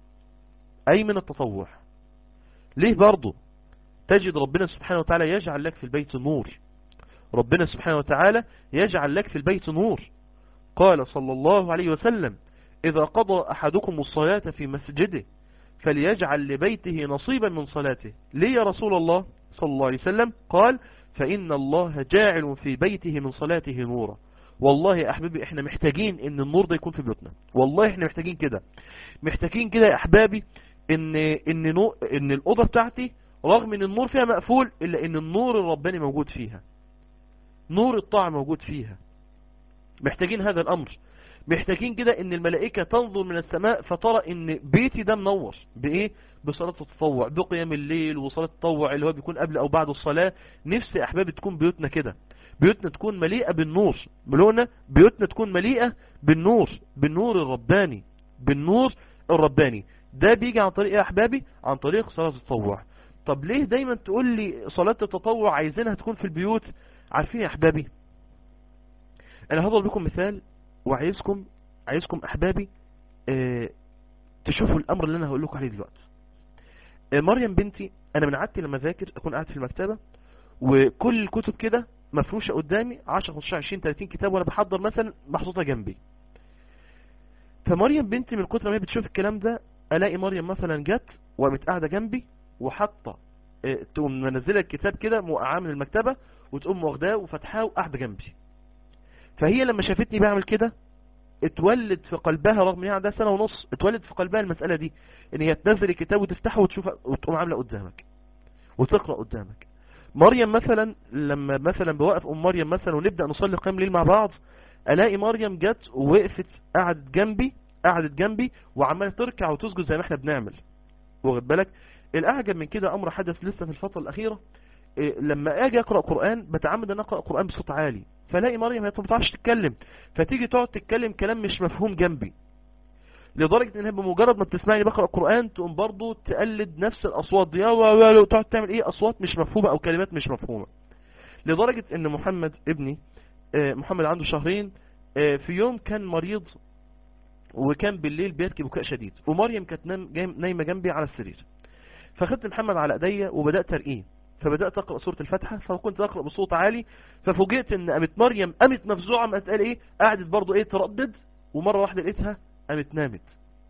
أي من التطوع ليه برضو تجد ربنا سبحانه وتعالى يجعل لك في البيت نور ربنا سبحانه وتعالى يجعل لك في البيت نور قال صلى الله عليه وسلم إذا قضى أحدكم الصلاة في مسجده فليجعل لبيته نصيبا من صلاته ليه يا رسول الله صلى الله عليه وسلم قال فإن الله جاعل في بيته من صلاته نورا والله يا أحبابي احنا محتاجين ان النور ده يكون في بيوتنا والله احنا محتاجين كده محتاجين كده يا أحبابي ان, إن, نو إن الأوضة بتاعتي رغم ان النور فيها مقفول إلا ان النور الرباني موجود فيها نور الطاعة موجود فيها محتاجين هذا الأمر محتاجين كده ان الملائكة تنظر من السماء فترى ان بيتي ده منور بايه بصلاة التطوع بقيام الليل وصلاة التطوع اللي هو بيكون قبل او بعد الصلاة نفسي احبابي تكون بيوتنا كده بيوتنا تكون مليئة بالنور ملونة بيوتنا تكون مليئة بالنور بالنور الرباني بالنور الرباني ده بيجي عن طريق يا احبابي عن طريق صلاة التطوع طب ليه دايما تقول لي صلاة التطوع عايزينها تكون في البيوت عارفين يا احبابي انا هضرب لكم مثال وعايزكم عايزكم احبابي اه تشوفوا الامر اللي انا هقول لكم عليه دلوقتي اه مريم بنتي انا من عادتي لما اذاكر اكون قاعد في المكتبه وكل الكتب كده مفروشه قدامي 10 15 20 30 كتاب وانا بحضر مثلا محطوطه جنبي فمريم بنتي من كتر ما هي بتشوف الكلام ده الاقي مريم مثلا جت وقامت قاعده جنبي وحاطه اه تقوم منزله الكتاب كده موقعاه من المكتبه وتقوم واخداه وفتحاه وقاعده جنبي فهي لما شافتني بعمل كده اتولد في قلبها رغم ان عندها سنة ونص اتولد في قلبها المسألة دي ان هي تنزل الكتاب وتفتحه وتشوف وتقوم عاملة قدامك وتقرأ قدامك مريم مثلا لما مثلا بوقف ام مريم مثلا ونبدأ نصلي قيام ليل مع بعض الاقي مريم جت ووقفت قعدت جنبي قعدت جنبي وعماله تركع وتسجد زي ما احنا بنعمل واخد بالك الاعجب من كده امر حدث لسه في الفتره الاخيره إيه لما اجي اقرا قران بتعمد ان اقرا قران بصوت عالي فلاقي مريم هي ما بتعرفش تتكلم فتيجي تقعد تتكلم كلام مش مفهوم جنبي لدرجة انها بمجرد ما بتسمعني بقرأ قرآن تقوم برضو تقلد نفس الاصوات دي وتقعد تعمل ايه اصوات مش مفهومة او كلمات مش مفهومة لدرجة ان محمد ابني محمد عنده شهرين في يوم كان مريض وكان بالليل بيبكي بكاء شديد ومريم كانت نايمة جنبي على السرير فاخدت محمد على ايديا وبدأت ارقيه فبدأت اقرأ سورة الفاتحة فكنت اقرأ بصوت عالي ففوجئت ان قامت مريم قامت مفزوعة ما قال ايه قعدت برضو ايه تردد ومرة واحدة لقيتها قامت نامت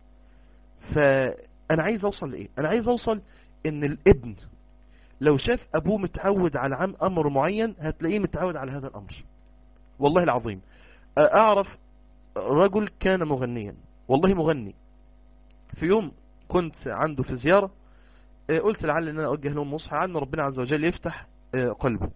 فانا عايز اوصل لايه انا عايز اوصل ان الابن لو شاف ابوه متعود على عم امر معين هتلاقيه متعود على هذا الامر والله العظيم اعرف رجل كان مغنيا والله مغني في يوم كنت عنده في زيارة قلت لعل ان انا اوجه لهم مصحى عن ربنا عز وجل يفتح قلبه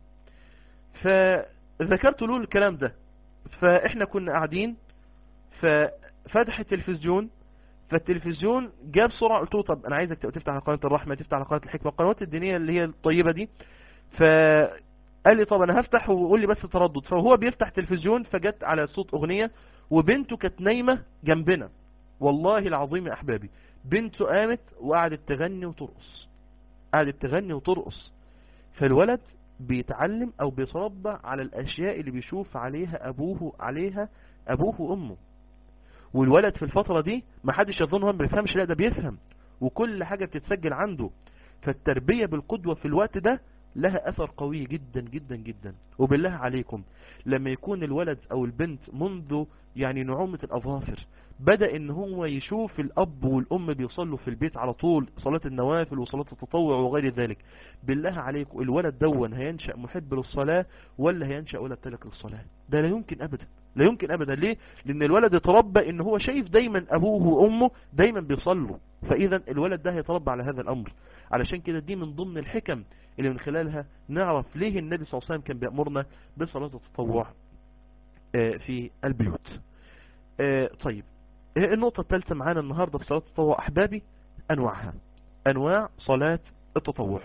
فذكرت له الكلام ده فاحنا كنا قاعدين ففتح التلفزيون فالتلفزيون جاب سرعة قلت له طب انا عايزك تفتح على قناة الرحمة تفتح على قناة الحكمة القنوات الدينية اللي هي الطيبة دي فقال لي طب انا هفتح وقول لي بس تردد فهو بيفتح تلفزيون فجت على صوت اغنية وبنته كانت نايمة جنبنا والله العظيم يا احبابي بنته قامت وقعدت تغني وترقص قعدت تغني وترقص فالولد بيتعلم او بيتربى على الاشياء اللي بيشوف عليها ابوه عليها ابوه وامه والولد في الفترة دي ما حدش يظن هو ما بيفهمش لا ده بيفهم وكل حاجة بتتسجل عنده فالتربية بالقدوة في الوقت ده لها اثر قوي جدا جدا جدا وبالله عليكم لما يكون الولد او البنت منذ يعني نعومة الاظافر بدأ ان هو يشوف الاب والام بيصلوا في البيت على طول صلاة النوافل وصلاة التطوع وغير ذلك بالله عليكم الولد دون هينشأ محب للصلاة ولا هينشأ ولد تلك للصلاة ده لا يمكن ابدا لا يمكن ابدا ليه لان الولد يتربى ان هو شايف دايما ابوه وامه دايما بيصلوا فاذا الولد ده هيتربى على هذا الامر علشان كده دي من ضمن الحكم اللي من خلالها نعرف ليه النبي صلى الله عليه وسلم كان بيأمرنا بصلاة التطوع في البيوت طيب النقطة الثالثة معانا النهاردة في صلاة التطوع أحبابي أنواعها أنواع صلاة التطوع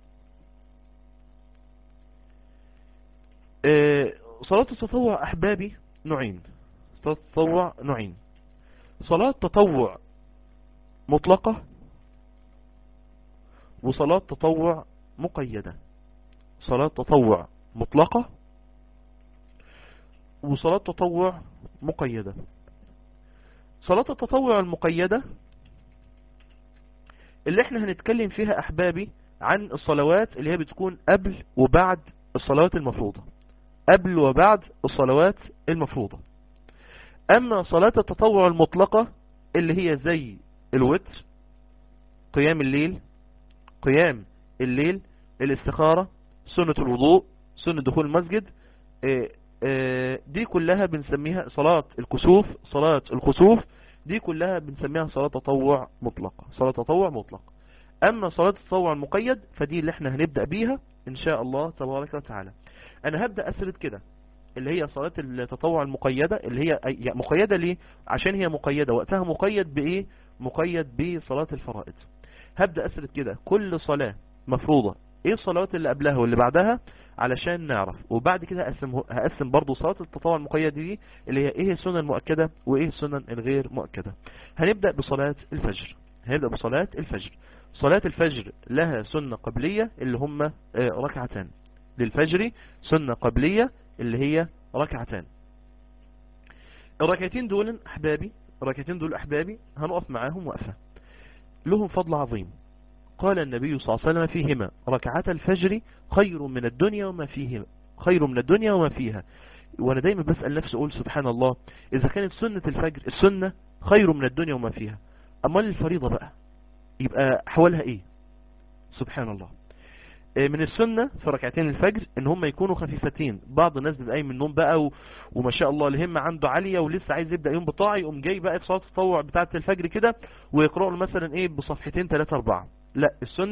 صلاة التطوع أحبابي نوعين صلاة التطوع نوعين صلاة تطوع مطلقة وصلاة تطوع مقيدة صلاة تطوع مطلقة وصلاة تطوع مقيدة صلاة التطوع المقيدة اللي احنا هنتكلم فيها احبابي عن الصلوات اللي هي بتكون قبل وبعد الصلوات المفروضة قبل وبعد الصلوات المفروضة اما صلاة التطوع المطلقة اللي هي زي الوتر قيام الليل قيام الليل الاستخارة سنة الوضوء سنة دخول المسجد دي كلها بنسميها صلاة الكسوف صلاة الخسوف دي كلها بنسميها صلاة تطوع مطلقة صلاة تطوع مطلق اما صلاة التطوع المقيد فدي اللي احنا هنبدأ بيها ان شاء الله تبارك وتعالى انا هبدأ اسرد كده اللي هي صلاة التطوع المقيدة اللي هي مقيدة ليه عشان هي مقيدة وقتها مقيد بايه مقيد بصلاة الفرائض هبدأ اسرد كده كل صلاة مفروضة ايه الصلوات اللي قبلها واللي بعدها علشان نعرف وبعد كده هقسم هقسم برضه صلاه التطوع المقيده دي اللي هي ايه السنن المؤكده وايه السنن الغير مؤكده هنبدا بصلاه الفجر هنبدا بصلاه الفجر صلاه الفجر لها سنه قبليه اللي هم ركعتان للفجر سنه قبليه اللي هي ركعتان الركعتين دول احبابي الركعتين دول احبابي هنقف معاهم وقفه لهم فضل عظيم قال النبي صلى الله عليه وسلم فيهما ركعات الفجر خير من الدنيا وما فيهما خير من الدنيا وما فيها وانا دايما بسأل نفسي اقول سبحان الله اذا كانت سنة الفجر السنة خير من الدنيا وما فيها امال الفريضة بقى يبقى حوالها ايه سبحان الله من السنة في ركعتين الفجر ان هم يكونوا خفيفتين بعض الناس بيبقى قايم من النوم بقى و... وما شاء الله الهمة عنده عالية ولسه عايز يبدأ يوم بطاعي يقوم جاي بقى في صلاة التطوع بتاعة الفجر كده ويقرأ له مثلا ايه بصفحتين 3 4 لا السنة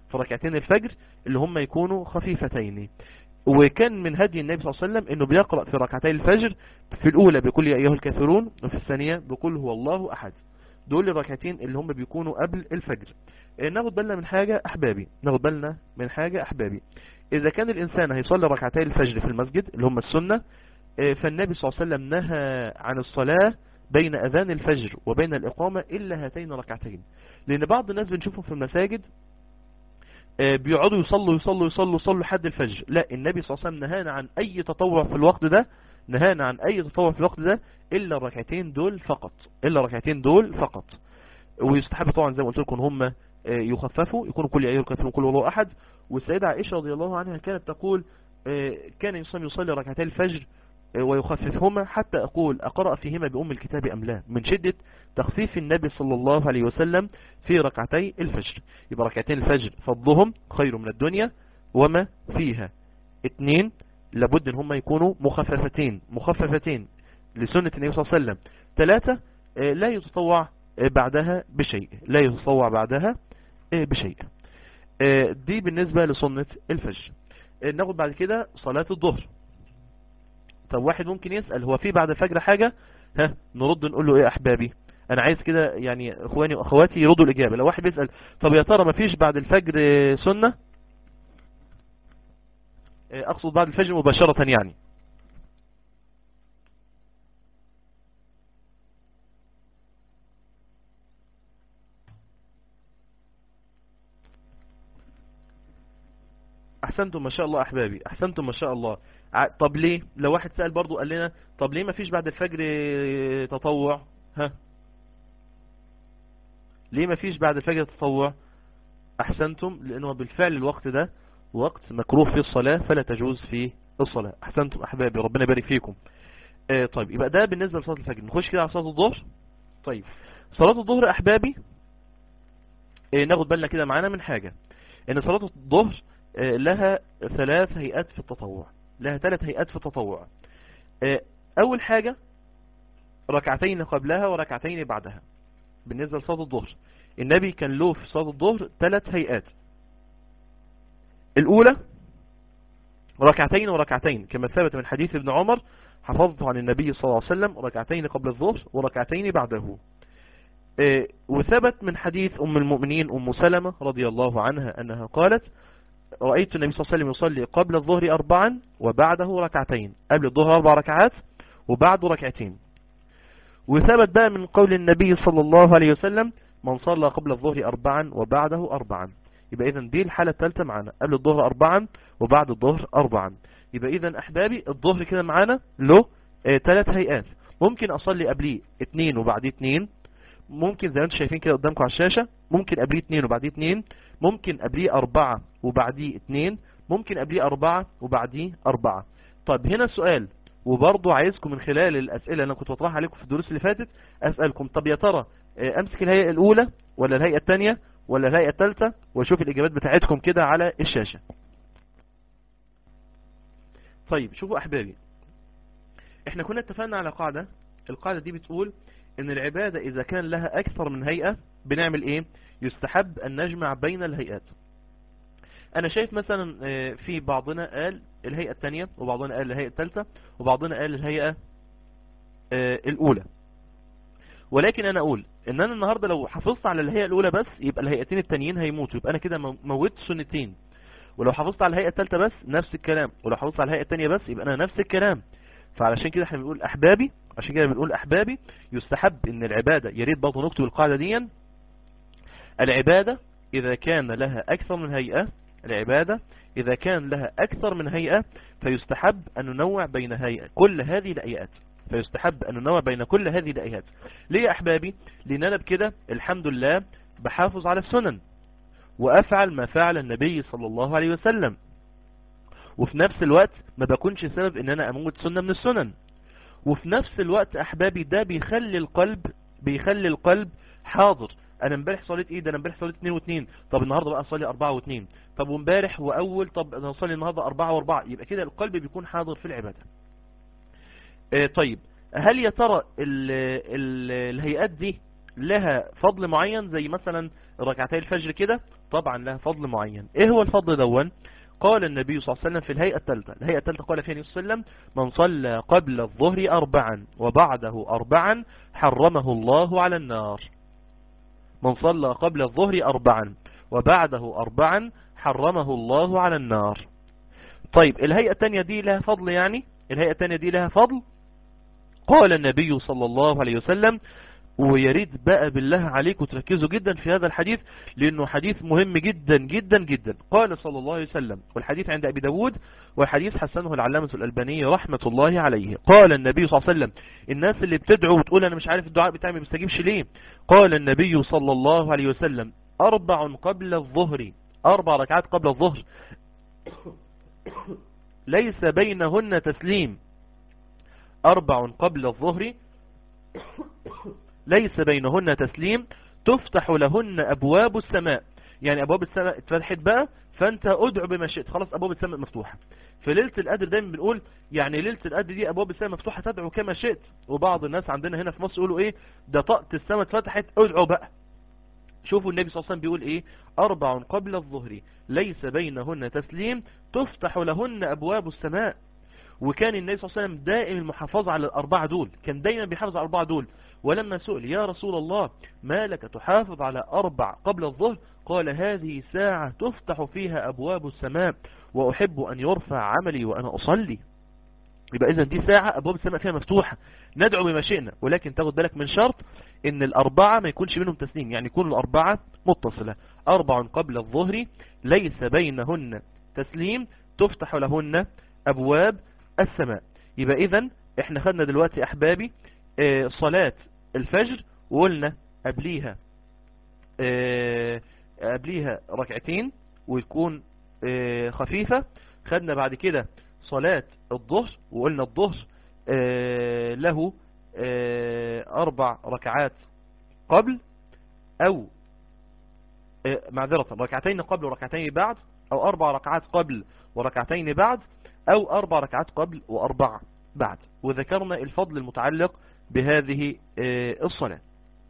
في ركعتين الفجر اللي هم يكونوا خفيفتين وكان من هدي النبي صلى الله عليه وسلم انه بيقرأ في ركعتي الفجر في الاولى بيقول يا ايها الكافرون وفي الثانية بيقول هو الله احد دول الركعتين اللي هم بيكونوا قبل الفجر ناخد بالنا من حاجة احبابي ناخد بالنا من حاجة احبابي اذا كان الانسان هيصلي ركعتي الفجر في المسجد اللي هم السنة فالنبي صلى الله عليه وسلم نهى عن الصلاة بين اذان الفجر وبين الاقامة الا هاتين ركعتين لان بعض الناس بنشوفهم في المساجد بيقعدوا يصلوا يصلوا يصلوا يصلوا لحد الفجر لا النبي صلى الله عليه وسلم نهانا عن اي تطوع في الوقت ده نهانا عن اي تطوع في الوقت ده الا الركعتين دول فقط الا الركعتين دول فقط ويستحب طبعا زي ما قلت لكم هم يخففوا يكونوا كل ايها الكافرون كل الله احد والسيدة عائشة رضي الله عنها كانت تقول كان يصلي يصلي ركعتي الفجر ويخففهما حتى أقول أقرأ فيهما بأم الكتاب أم لا من شدة تخفيف النبي صلى الله عليه وسلم في ركعتي الفجر يبقى ركعتين الفجر فضلهم خير من الدنيا وما فيها اتنين لابد ان هم يكونوا مخففتين مخففتين لسنة النبي صلى الله عليه وسلم ثلاثة لا يتطوع بعدها بشيء لا يتطوع بعدها بشيء دي بالنسبة لسنة الفجر ناخد بعد كده صلاة الظهر طب واحد ممكن يسأل هو في بعد الفجر حاجة ها نرد نقول له ايه احبابي انا عايز كده يعني اخواني واخواتي يردوا الاجابة لو واحد بيسأل طب يا ترى ما فيش بعد الفجر سنة اقصد بعد الفجر مباشرة يعني احسنتم ما شاء الله احبابي احسنتم ما شاء الله طب ليه لو واحد سأل برضو قال لنا طب ليه ما فيش بعد الفجر تطوع ها ليه ما فيش بعد الفجر تطوع احسنتم لانه بالفعل الوقت ده وقت مكروه في الصلاة فلا تجوز في الصلاة احسنتم احبابي ربنا يبارك فيكم اه طيب يبقى ده بالنسبة لصلاة الفجر نخش كده على صلاة الظهر طيب صلاة الظهر احبابي اه ناخد بالنا كده معانا من حاجة ان صلاة الظهر اه لها ثلاث هيئات في التطوع لها ثلاث هيئات في التطوع اول حاجة ركعتين قبلها وركعتين بعدها بالنسبة لصلاة الظهر النبي كان له في صلاة الظهر ثلاث هيئات الاولى ركعتين وركعتين كما ثبت من حديث ابن عمر حفظته عن النبي صلى الله عليه وسلم ركعتين قبل الظهر وركعتين بعده وثبت من حديث ام المؤمنين ام سلمة رضي الله عنها انها قالت رأيت النبي صلى الله عليه وسلم يصلي قبل الظهر أربعا وبعده ركعتين قبل الظهر أربع ركعات وبعده ركعتين وثبت بقى من قول النبي صلى الله عليه وسلم من صلى قبل الظهر أربعا وبعده أربعا يبقى إذن دي الحالة الثالثة معنا قبل الظهر أربعا وبعد الظهر أربعا يبقى إذن أحبابي الظهر كده معانا له ثلاث هيئات ممكن أصلي قبليه اتنين وبعديه اتنين ممكن زي ما انتم شايفين كده قدامكم على الشاشة ممكن قبليه اتنين وبعديه اتنين ممكن قبليه أربعة وبعديه اتنين ممكن قبليه أربعة وبعديه أربعة طيب هنا السؤال وبرضو عايزكم من خلال الأسئلة اللي أنا كنت بطرحها عليكم في الدروس اللي فاتت أسألكم طب يا ترى أمسك الهيئة الأولى ولا الهيئة الثانية ولا الهيئة الثالثة واشوف الإجابات بتاعتكم كده على الشاشة طيب شوفوا أحبابي احنا كنا اتفقنا على قاعدة القاعدة دي بتقول ان العبادة اذا كان لها اكثر من هيئة بنعمل ايه يستحب ان نجمع بين الهيئات انا شايف مثلا في بعضنا قال الهيئة الثانية وبعضنا قال الهيئة الثالثة وبعضنا قال الهيئة الاولى ولكن انا اقول ان انا النهاردة لو حافظت على الهيئة الاولى بس يبقى الهيئتين التانيين هيموتوا يبقى انا كده موت سنتين ولو حافظت على الهيئة الثالثة بس نفس الكلام ولو حافظت على الهيئة الثانية بس يبقى انا نفس الكلام فعلشان كده احنا بنقول احبابي عشان كده بنقول احبابي يستحب ان العبادة يا ريت برضه نكتب القاعدة دي العبادة اذا كان لها اكثر من هيئة العبادة اذا كان لها اكثر من هيئة فيستحب ان ننوع بين هيئة كل هذه الهيئات فيستحب ان ننوع بين كل هذه الهيئات ليه يا احبابي لان انا بكده الحمد لله بحافظ على السنن وافعل ما فعل النبي صلى الله عليه وسلم وفي نفس الوقت ما بكونش سبب ان انا اموت سنة من السنن وفي نفس الوقت احبابي ده بيخلي القلب بيخلي القلب حاضر انا امبارح صليت ايه ده انا امبارح صليت 2 و2 طب النهارده بقى اصلي 4 و2 طب وامبارح واول طب انا اصلي النهارده 4 و4 يبقى كده القلب بيكون حاضر في العباده اه طيب هل يا ترى ال ال الهيئات دي لها فضل معين زي مثلا ركعتي الفجر كده طبعا لها فضل معين ايه هو الفضل دون قال النبي صلى الله عليه وسلم في الهيئة الثالثة الهيئة الثالثة قال فيها النبي صلى الله عليه وسلم من صلى قبل الظهر أربعا وبعده أربعا حرمه الله على النار من صلى قبل الظهر أربعا وبعده أربعا حرمه الله على النار طيب الهيئة الثانية دي لها فضل يعني الهيئة الثانية دي لها فضل قال النبي صلى الله عليه وسلم ويريد بقى بالله عليكم تركزوا جدا في هذا الحديث لأنه حديث مهم جدا جدا جدا قال صلى الله عليه وسلم والحديث عند أبي داود والحديث حسنه العلامة الألباني رحمة الله عليه قال النبي صلى الله عليه وسلم الناس اللي بتدعو وتقول أنا مش عارف الدعاء بتاعي ما بيستجيبش ليه قال النبي صلى الله عليه وسلم أربع قبل الظهر أربع ركعات قبل الظهر ليس بينهن تسليم أربع قبل الظهر ليس بينهن تسليم تفتح لهن أبواب السماء يعني أبواب السماء اتفتحت بقى فأنت أدعو بما شئت خلاص أبواب السماء مفتوحة في ليلة القدر دايما بنقول يعني ليلة القدر دي أبواب السماء مفتوحة تدعو كما شئت وبعض الناس عندنا هنا في مصر يقولوا إيه ده طاقة السماء اتفتحت ادعو بقى شوفوا النبي صلى الله عليه وسلم بيقول ايه اربع قبل الظهر ليس بينهن تسليم تفتح لهن ابواب السماء وكان النبي صلى الله عليه وسلم دائم المحافظة على الاربعة دول كان دايما بيحافظ على الاربعة دول ولما سئل يا رسول الله ما لك تحافظ على اربع قبل الظهر قال هذه ساعة تفتح فيها ابواب السماء واحب ان يرفع عملي وانا اصلي يبقى اذا دي ساعة ابواب السماء فيها مفتوحة ندعو بما شئنا ولكن تاخد بالك من شرط ان الاربعة ما يكونش منهم تسليم يعني يكون الاربعة متصلة اربع قبل الظهر ليس بينهن تسليم تفتح لهن ابواب السماء يبقى اذا احنا خدنا دلوقتي احبابي اه صلاة الفجر وقلنا قبليها اه قبليها ركعتين وتكون اه خفيفة خدنا بعد كده صلاة الظهر وقلنا الظهر له أربع ركعات قبل أو معذرة ركعتين قبل وركعتين بعد أو أربع ركعات قبل وركعتين بعد أو أربع ركعات قبل وأربع بعد وذكرنا الفضل المتعلق بهذه الصلاة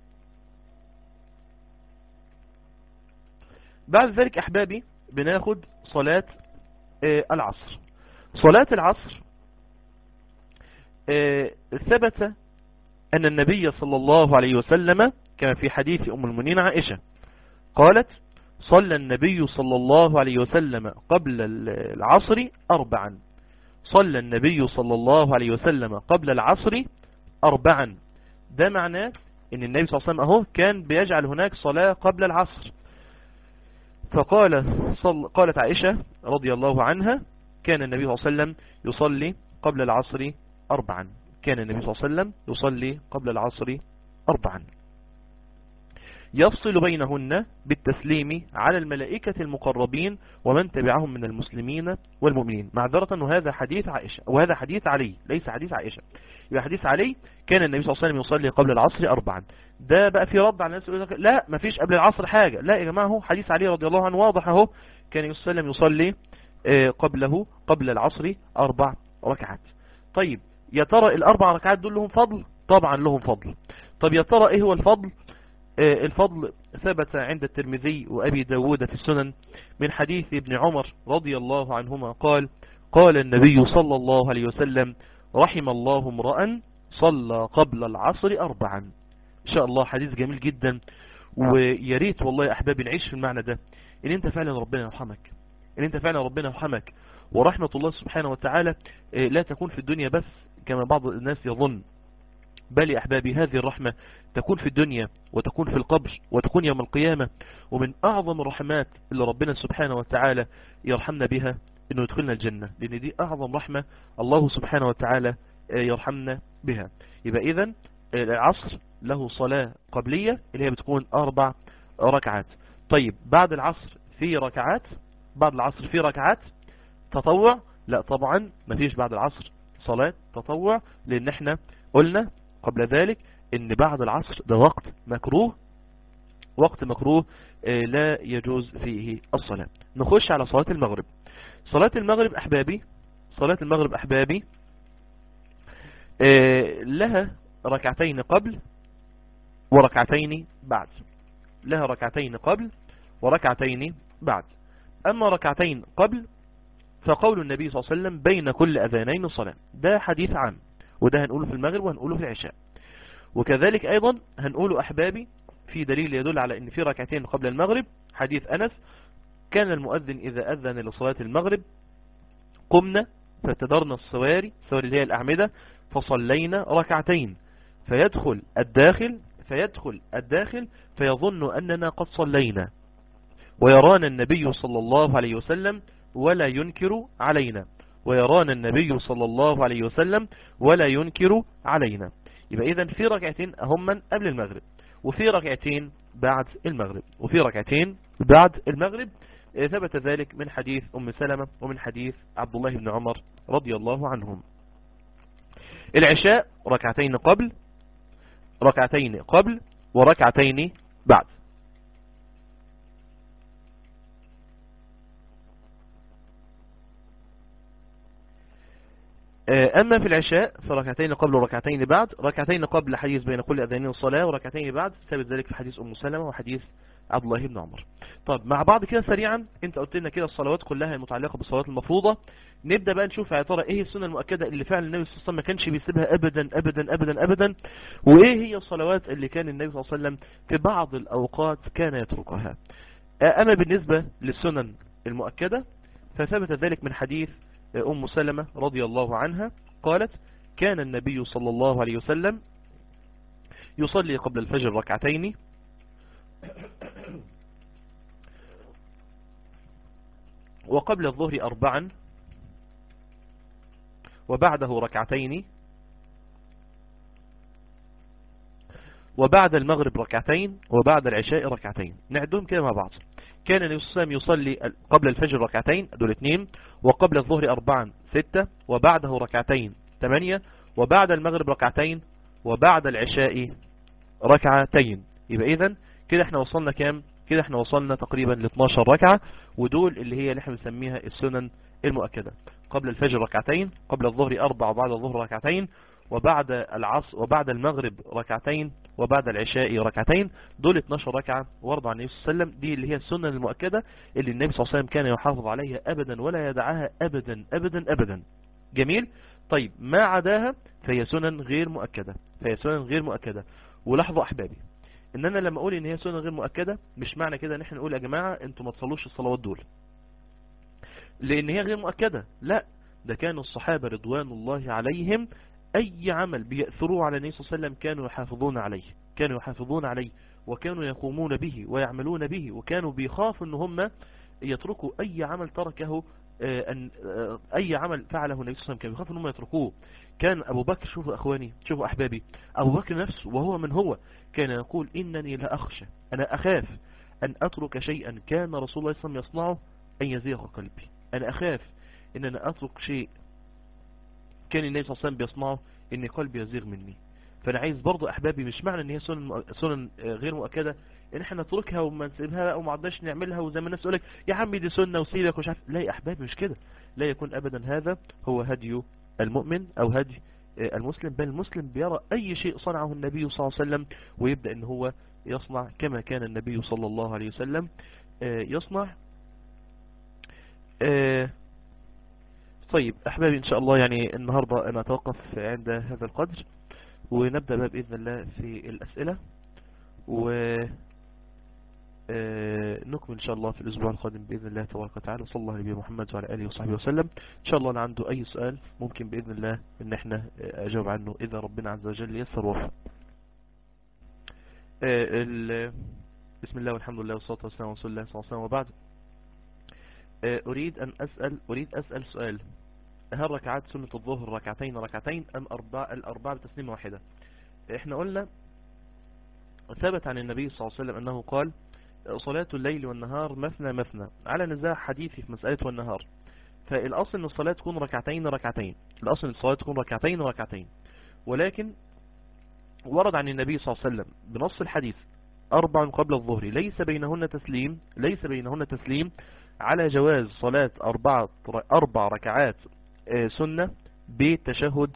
بعد ذلك أحبابي بناخد صلاة العصر صلاة العصر ثبت أن النبي صلى الله عليه وسلم كما في حديث أم المؤمنين عائشة قالت صلى النبي صلى الله عليه وسلم قبل العصر أربعا صلى النبي صلى الله عليه وسلم قبل العصر أربعا ده معناه أن النبي صلى الله عليه وسلم أهو كان بيجعل هناك صلاة قبل العصر فقال صل قالت عائشة رضي الله عنها كان النبي صلى الله عليه وسلم يصلي قبل العصر أربعا كان النبي صلى الله عليه وسلم يصلي قبل العصر أربعا يفصل بينهن بالتسليم على الملائكة المقربين ومن تبعهم من المسلمين والمؤمنين معذرة وهذا حديث عائشة وهذا حديث علي ليس حديث عائشة يبقى حديث علي كان النبي صلى الله عليه وسلم يصلي قبل العصر أربعا ده بقى في رد على الناس يقول لك لا ما فيش قبل العصر حاجة لا يا جماعة هو حديث علي رضي الله عنه واضح اهو كان النبي صلى الله عليه وسلم يصلي قبله قبل العصر أربع ركعات طيب يا ترى الأربع ركعات دول لهم فضل طبعا لهم فضل طب يا ترى ايه هو الفضل آه الفضل ثبت عند الترمذي وأبي داود في السنن من حديث ابن عمر رضي الله عنهما قال قال النبي صلى الله عليه وسلم رحم الله امرأ صلى قبل العصر أربعا إن شاء الله حديث جميل جدا وياريت والله يا أحبابي نعيش في المعنى ده إن أنت فعلا ربنا يرحمك إن أنت فعلا ربنا يرحمك ورحمة الله سبحانه وتعالى لا تكون في الدنيا بس كما بعض الناس يظن بل يا أحبابي هذه الرحمة تكون في الدنيا وتكون في القبر وتكون يوم القيامة ومن أعظم الرحمات اللي ربنا سبحانه وتعالى يرحمنا بها إنه يدخلنا الجنة لأن دي أعظم رحمة الله سبحانه وتعالى يرحمنا بها يبقى إذن العصر له صلاة قبلية اللي هي بتكون أربع ركعات طيب بعد العصر في ركعات بعد العصر في ركعات تطوع لا طبعا مفيش بعد العصر صلاة تطوع لأن احنا قلنا قبل ذلك ان بعد العصر ده وقت مكروه وقت مكروه لا يجوز فيه الصلاة نخش على صلاة المغرب صلاة المغرب أحبابي صلاة المغرب أحبابي لها ركعتين قبل وركعتين بعد لها ركعتين قبل وركعتين بعد أما ركعتين قبل فقول النبي صلى الله عليه وسلم بين كل أذانين صلاة ده حديث عام وده هنقوله في المغرب وهنقوله في العشاء وكذلك أيضا هنقوله أحبابي في دليل يدل على أن في ركعتين قبل المغرب حديث أنس كان المؤذن إذا أذن لصلاة المغرب قمنا فتدرنا السواري السواري هي الأعمدة فصلينا ركعتين فيدخل الداخل فيدخل الداخل فيظن أننا قد صلينا ويرانا النبي صلى الله عليه وسلم ولا ينكر علينا ويرانا النبي صلى الله عليه وسلم ولا ينكر علينا يبقى إذن في ركعتين هما قبل المغرب وفي ركعتين بعد المغرب وفي ركعتين بعد المغرب ثبت ذلك من حديث أم سلمة ومن حديث عبد الله بن عمر رضي الله عنهم العشاء ركعتين قبل ركعتين قبل وركعتين بعد أما في العشاء فركعتين قبل وركعتين بعد ركعتين قبل حديث بين كل أذانين الصلاة وركعتين بعد ثابت ذلك في حديث أم سلمة وحديث عبد الله بن عمر طب مع بعض كده سريعا انت قلت لنا كده الصلوات كلها المتعلقة بالصلوات المفروضة نبدأ بقى نشوف يا ترى ايه السنة المؤكدة اللي فعلا النبي صلى الله عليه وسلم ما كانش بيسيبها ابدا ابدا ابدا ابدا وايه هي الصلوات اللي كان النبي صلى الله عليه وسلم في بعض الاوقات كان يتركها اما بالنسبة للسنن المؤكدة فثبت ذلك من حديث ام سلمة رضي الله عنها قالت كان النبي صلى الله عليه وسلم يصلي قبل الفجر ركعتين وقبل الظهر أربعا وبعده ركعتين وبعد المغرب ركعتين وبعد العشاء ركعتين نعدهم كده مع بعض كان النبي صلى الله عليه وسلم يصلي قبل الفجر ركعتين دول اثنين وقبل الظهر أربعا ستة وبعده ركعتين ثمانية وبعد المغرب ركعتين وبعد العشاء ركعتين يبقى إذن كده احنا وصلنا كام كده احنا وصلنا تقريبا ل 12 ركعة ودول اللي هي اللي احنا بنسميها السنن المؤكدة قبل الفجر ركعتين قبل الظهر أربع وبعد الظهر ركعتين وبعد العصر وبعد المغرب ركعتين وبعد العشاء ركعتين دول 12 ركعة وارضى عن النبي صلى الله عليه وسلم دي اللي هي السنن المؤكدة اللي النبي صلى الله عليه وسلم كان يحافظ عليها أبدا ولا يدعها أبدا أبدا أبدا جميل طيب ما عداها فهي سنن غير مؤكدة فهي سنن غير مؤكدة ولحظة أحبابي ان انا لما اقول ان هي سنة غير مؤكدة مش معنى كده ان احنا نقول يا جماعة انتوا ما تصلوش الصلوات دول لان هي غير مؤكدة لا ده كانوا الصحابة رضوان الله عليهم اي عمل بيأثروا على النبي صلى الله عليه وسلم كانوا يحافظون عليه كانوا يحافظون عليه وكانوا يقومون به ويعملون به وكانوا بيخافوا ان هم يتركوا اي عمل تركه أن أي عمل فعله النبي صلى الله عليه وسلم كان يخاف أنهم يتركوه كان أبو بكر شوفوا أخواني شوفوا أحبابي أبو بكر نفسه وهو من هو كان يقول إنني لا أخشى أنا أخاف أن أترك شيئا كان رسول الله صلى الله عليه وسلم يصنعه أن يزيغ قلبي أنا أخاف أن أنا أترك شيء كان النبي صلى الله عليه وسلم بيصنعه أن قلبي يزيغ مني فأنا عايز برضو أحبابي مش معنى أن هي سنن, سنن غير مؤكدة ان احنا نتركها وما نسيبها بقى وما عدناش نعملها وزي ما الناس تقول لك يا عمي دي سنه وسيبك ومش عارف لا يا احبابي مش كده لا يكون ابدا هذا هو هدي المؤمن او هدي المسلم بل المسلم بيرى اي شيء صنعه النبي صلى الله عليه وسلم ويبدا ان هو يصنع كما كان النبي صلى الله عليه وسلم يصنع طيب احبابي ان شاء الله يعني النهارده انا اتوقف عند هذا القدر ونبدا بقى باذن الله في الاسئله و نكمل إن شاء الله في الأسبوع القادم بإذن الله تبارك وتعالى صلى الله عليه محمد وعلى آله وصحبه وسلم إن شاء الله أنا عنده أي سؤال ممكن بإذن الله إن احنا أجاوب عنه إذا ربنا عز وجل يسر وفق بسم الله والحمد لله والصلاة والسلام على رسول الله صلى الله عليه وسلم وبعد أريد أن أسأل أريد أسأل سؤال هل ركعات سنة الظهر ركعتين ركعتين أم أربع الأربعة بتسليمة واحدة احنا قلنا ثبت عن النبي صلى الله عليه وسلم أنه قال صلاة الليل والنهار مثنى مثنى على نزاع حديثي في مسألة والنهار فالأصل أن الصلاة تكون ركعتين ركعتين الأصل أن الصلاة تكون ركعتين ركعتين ولكن ورد عن النبي صلى الله عليه وسلم بنص الحديث أربع قبل الظهر ليس بينهن تسليم ليس بينهن تسليم على جواز صلاة أربع, أربع ركعات سنة بتشهد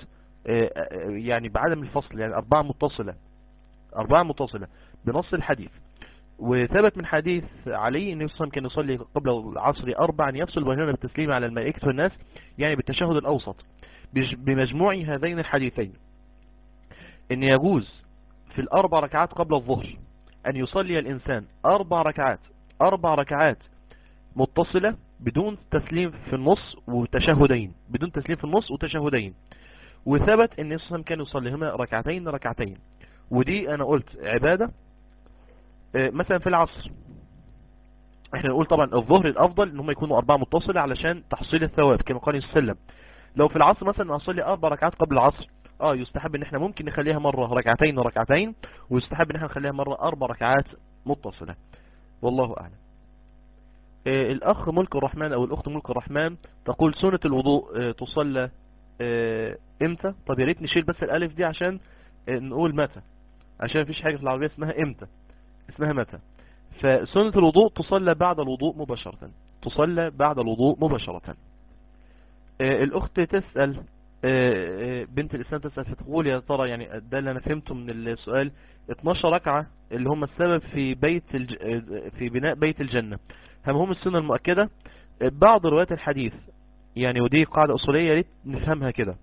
يعني بعدم الفصل يعني أربعة متصلة أربعة متصلة بنص الحديث وثبت من حديث علي ان الصلاة كان يصلي قبل العصر أربعا يفصل بينهما بالتسليم على الملائكة والناس يعني بالتشهد الأوسط بمجموع هذين الحديثين ان يجوز في الأربع ركعات قبل الظهر أن يصلي الإنسان أربع ركعات أربع ركعات متصلة بدون تسليم في النص وتشهدين بدون تسليم في النص وتشهدين وثبت ان الصلاة كان يصليهما ركعتين ركعتين ودي انا قلت عبادة مثلا في العصر احنا نقول طبعا الظهر الافضل ان هم يكونوا اربعة متصلة علشان تحصيل الثواب كما قال السلم لو في العصر مثلا اصلي اربع ركعات قبل العصر اه يستحب ان احنا ممكن نخليها مرة ركعتين وركعتين ويستحب ان احنا نخليها مرة اربع ركعات متصلة والله اعلم آه الاخ ملك الرحمن او الاخت ملك الرحمن تقول سنة الوضوء آه تصلى آه امتى طب يا ريت نشيل بس الالف دي عشان نقول متى عشان مفيش حاجة في العربية اسمها امتى اسمها متى فسنة الوضوء تصلى بعد الوضوء مباشرة تصلى بعد الوضوء مباشرة الاخت تسأل بنت الإسلام تسأل فتقول يا ترى يعني ده اللي أنا فهمته من السؤال 12 ركعة اللي هم السبب في بيت الج... في بناء بيت الجنة هم هم السنة المؤكدة بعض روايات الحديث يعني ودي قاعدة أصولية ريت نفهمها كده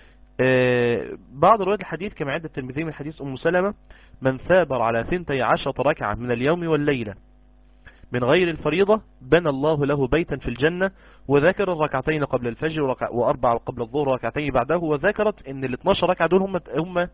بعض روايات الحديث كما عند الترمذي من حديث أم سلمة من ثابر على ثنتي عشرة ركعة من اليوم والليلة من غير الفريضة بنى الله له بيتا في الجنة وذكر الركعتين قبل الفجر وركع وأربع قبل الظهر وركعتين بعده وذكرت ان ال 12 ركعة دول هم هم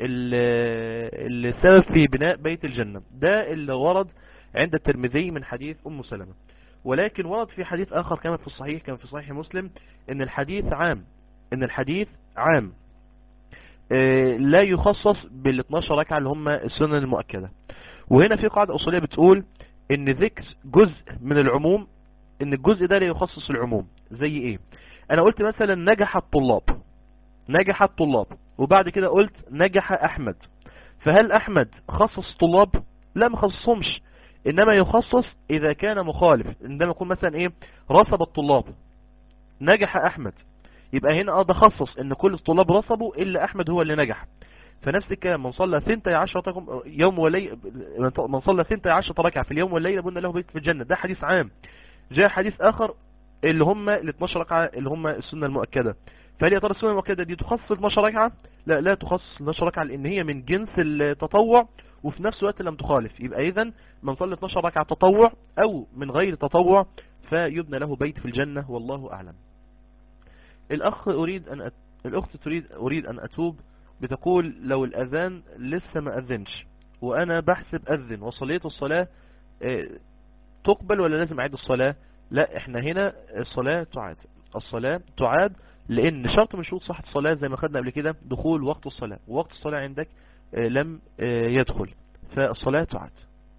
السبب في بناء بيت الجنة ده اللي ورد عند الترمذي من حديث أم سلمة ولكن ورد في حديث آخر كما في الصحيح كما في صحيح مسلم ان الحديث عام ان الحديث عام لا يخصص بال 12 ركعة اللي هم السنن المؤكدة وهنا في قاعدة أصولية بتقول ان ذكر جزء من العموم ان الجزء ده لا يخصص العموم زي ايه انا قلت مثلا نجح الطلاب نجح الطلاب وبعد كده قلت نجح احمد فهل احمد خصص طلاب لا ما خصصهمش انما يخصص اذا كان مخالف عندما يكون مثلا ايه رسب الطلاب نجح احمد يبقى هنا اه ده خصص ان كل الطلاب رسبوا الا احمد هو اللي نجح فنفس الكلام من صلى ثنتي عشرة يوم وليلة من صلى ثنتي عشرة ركعة في اليوم والليلة بنا له بيت في الجنة ده حديث عام جاء حديث آخر اللي هم ال 12 ركعة اللي هم السنة المؤكدة فهل يا ترى السنة المؤكدة دي تخصص 12 ركعة لا لا تخصص 12 ركعة لأن هي من جنس التطوع وفي نفس الوقت لم تخالف يبقى إذا من صلى 12 ركعة تطوع أو من غير تطوع فيبنى له بيت في الجنة والله أعلم الأخ أريد أن أت... الأخت تريد أريد أن أتوب بتقول لو الأذان لسه ما أذنش وأنا بحسب أذن وصليت الصلاة تقبل ولا لازم أعيد الصلاة لا احنا هنا الصلاة تعاد الصلاة تعاد لأن شرط من شروط صحة الصلاة زي ما خدنا قبل كده دخول وقت الصلاة ووقت الصلاة عندك لم يدخل فالصلاة تعاد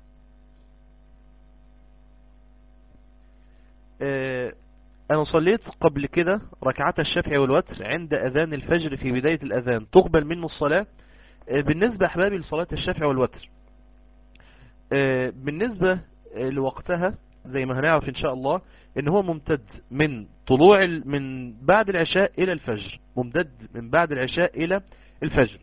أنا صليت قبل كده ركعات الشفع والوتر عند أذان الفجر في بداية الأذان تقبل منه الصلاة بالنسبة أحبابي لصلاة الشفع والوتر بالنسبة لوقتها زي ما هنعرف إن شاء الله إن هو ممتد من طلوع من بعد العشاء إلى الفجر ممتد من بعد العشاء إلى الفجر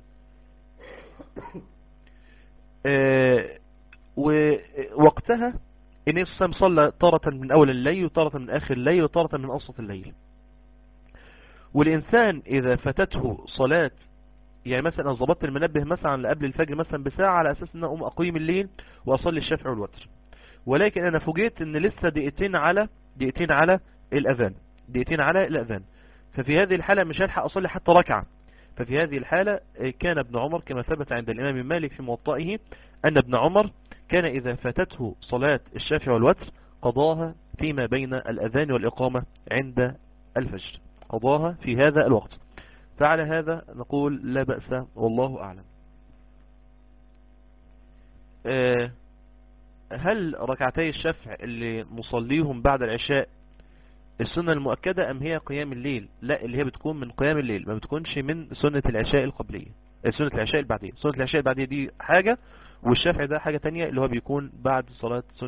ووقتها إن الصلاة صلى طارة من أول الليل وطارة من آخر الليل وطارة من أوسط الليل والإنسان إذا فاتته صلاة يعني مثلا ظبطت المنبه مثلا قبل الفجر مثلا بساعة على أساس أن أقوم أقيم الليل وأصلي الشفع والوتر ولكن أنا فوجئت أن لسه دقيقتين على دقيقتين على الأذان دقيقتين على الأذان ففي هذه الحالة مش هلحق أصلي حتى ركعة ففي هذه الحالة كان ابن عمر كما ثبت عند الإمام مالك في موطئه أن ابن عمر كان إذا فاتته صلاة الشافع والوتر قضاها فيما بين الأذان والإقامة عند الفجر قضاها في هذا الوقت فعلى هذا نقول لا بأس والله أعلم هل ركعتي الشفع اللي نصليهم بعد العشاء السنة المؤكدة أم هي قيام الليل لا اللي هي بتكون من قيام الليل ما بتكونش من سنة العشاء القبلية سنة العشاء البعدية سنة العشاء البعدية دي حاجة والشفع ده حاجة تانية اللي هو بيكون بعد صلاة سنة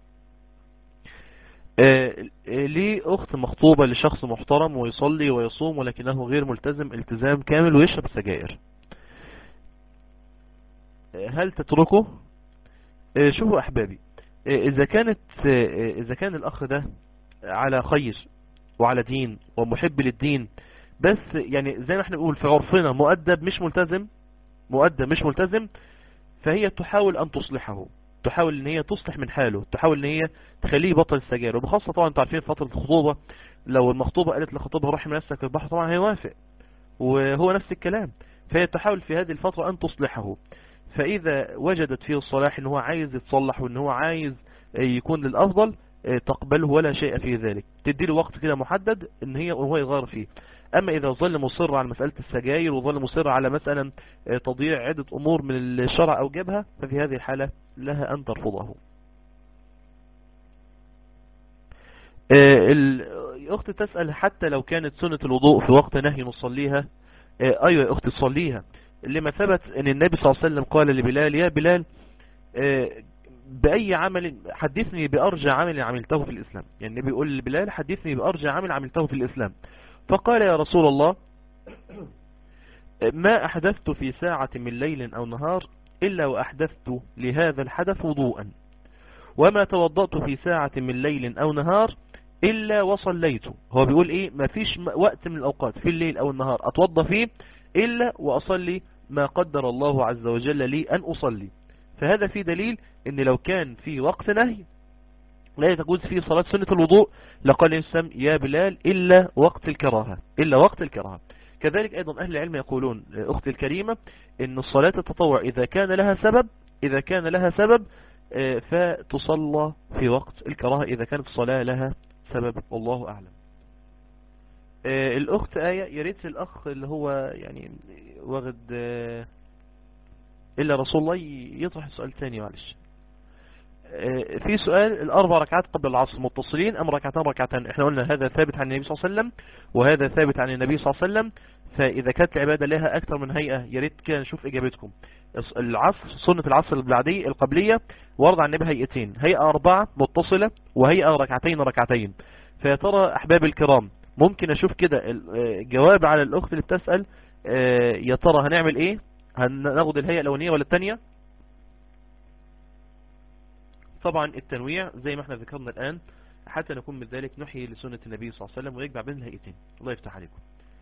آه ليه أخت مخطوبة لشخص محترم ويصلي ويصوم ولكنه غير ملتزم التزام كامل ويشرب سجائر آه هل تتركه آه، شوفوا احبابي آه، اذا كانت آه، اذا كان الاخ ده على خير وعلى دين ومحب للدين بس يعني زي ما احنا بنقول في عرفنا مؤدب مش ملتزم مؤدب مش ملتزم فهي تحاول ان تصلحه تحاول ان هي تصلح من حاله تحاول ان هي تخليه بطل السجاير وبخاصة طبعا انتوا عارفين فترة الخطوبة لو المخطوبة قالت لخطيبها روح من نفسك البحر طبعا هيوافق وهو نفس الكلام فهي تحاول في هذه الفترة ان تصلحه فاذا وجدت فيه الصلاح ان هو عايز يتصلح وان هو عايز يكون للافضل تقبله ولا شيء في ذلك تدي له وقت كده محدد ان هي وهو يغير فيه اما اذا ظل مصر على مسألة السجاير وظل مصر على مثلا تضييع عدة امور من الشرع او جبهة ففي هذه الحالة لها ان ترفضه الاخت تسأل حتى لو كانت سنة الوضوء في وقت نهي نصليها ايوه يا اختي تصليها لما ثبت ان النبي صلى الله عليه وسلم قال لبلال يا بلال بأي عمل حدثني بأرجى عمل عملته في الإسلام يعني النبي يقول لبلال حدثني بأرجى عمل عملته في الإسلام فقال يا رسول الله ما أحدثت في ساعة من ليل أو نهار إلا وأحدثت لهذا الحدث وضوءا وما توضأت في ساعة من ليل أو نهار إلا وصليت هو بيقول إيه ما فيش وقت من الأوقات في الليل أو النهار أتوضى فيه إلا وأصلي ما قدر الله عز وجل لي أن أصلي فهذا في دليل ان لو كان في وقت نهي لا تجوز فيه صلاة سنة الوضوء لقال الإنسان يا بلال إلا وقت الكراهة إلا وقت الكراهة كذلك أيضا أهل العلم يقولون أختي الكريمة إن الصلاة التطوع إذا كان لها سبب إذا كان لها سبب فتصلى في وقت الكراهة إذا كانت الصلاة لها سبب والله أعلم الأخت آية يريد الأخ اللي هو يعني واخد إلا رسول الله يطرح سؤال ثاني معلش في سؤال الأربع ركعات قبل العصر متصلين أم ركعتان ركعتان احنا قلنا هذا ثابت عن النبي صلى الله عليه وسلم وهذا ثابت عن النبي صلى الله عليه وسلم فإذا كانت العبادة لها أكثر من هيئة يا ريت كده نشوف إجابتكم العصر سنة العصر البلعدي القبلية ورد عن النبي هيئتين هيئة أربعة متصلة وهيئة ركعتين ركعتين فيا ترى أحباب الكرام ممكن أشوف كده الجواب على الأخت اللي بتسأل يا ترى هنعمل إيه هناخد الهيئة الأولانية ولا الثانية طبعا التنويع زي ما احنا ذكرنا الآن حتى نكون من ذلك نحيي لسنة النبي صلى الله عليه وسلم ونجمع بين الهيئتين الله يفتح عليكم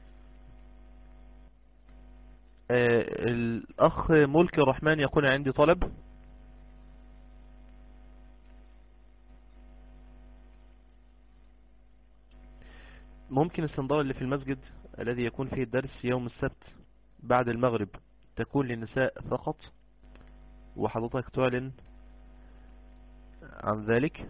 آه الأخ ملك الرحمن يقول عندي طلب ممكن الصندوق اللي في المسجد الذي يكون فيه الدرس يوم السبت بعد المغرب تكون للنساء فقط وحضرتك تعلن عن ذلك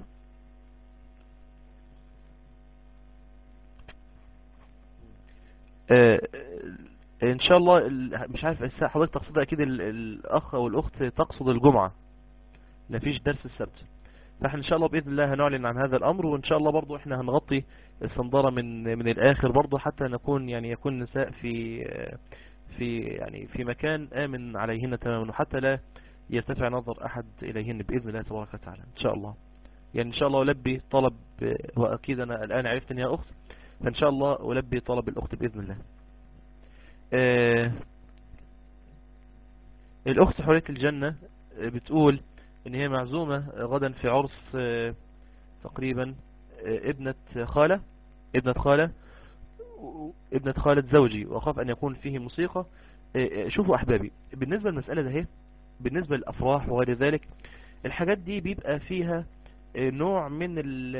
آه ان شاء الله مش عارف حضرتك تقصد اكيد الاخ او الاخت تقصد الجمعة مفيش درس السبت فاحنا ان شاء الله باذن الله هنعلن عن هذا الامر وان شاء الله برضو احنا هنغطي الصندارة من من الاخر برضو حتى نكون يعني يكون النساء في في يعني في مكان آمن عليهن تماما وحتى لا يرتفع نظر أحد إليهن بإذن الله تبارك وتعالى إن شاء الله يعني إن شاء الله ألبي طلب وأكيد أنا الآن عرفت أن هي أخت فإن شاء الله ألبي طلب الأخت بإذن الله آه الأخت حرية الجنة بتقول إن هي معزومة غدا في عرس آه تقريبا آه ابنة خالة ابنة خالة ابنة خالد زوجي وأخاف أن يكون فيه موسيقى شوفوا أحبابي بالنسبة للمسألة ده هي بالنسبة للأفراح وغير ذلك الحاجات دي بيبقى فيها نوع من ال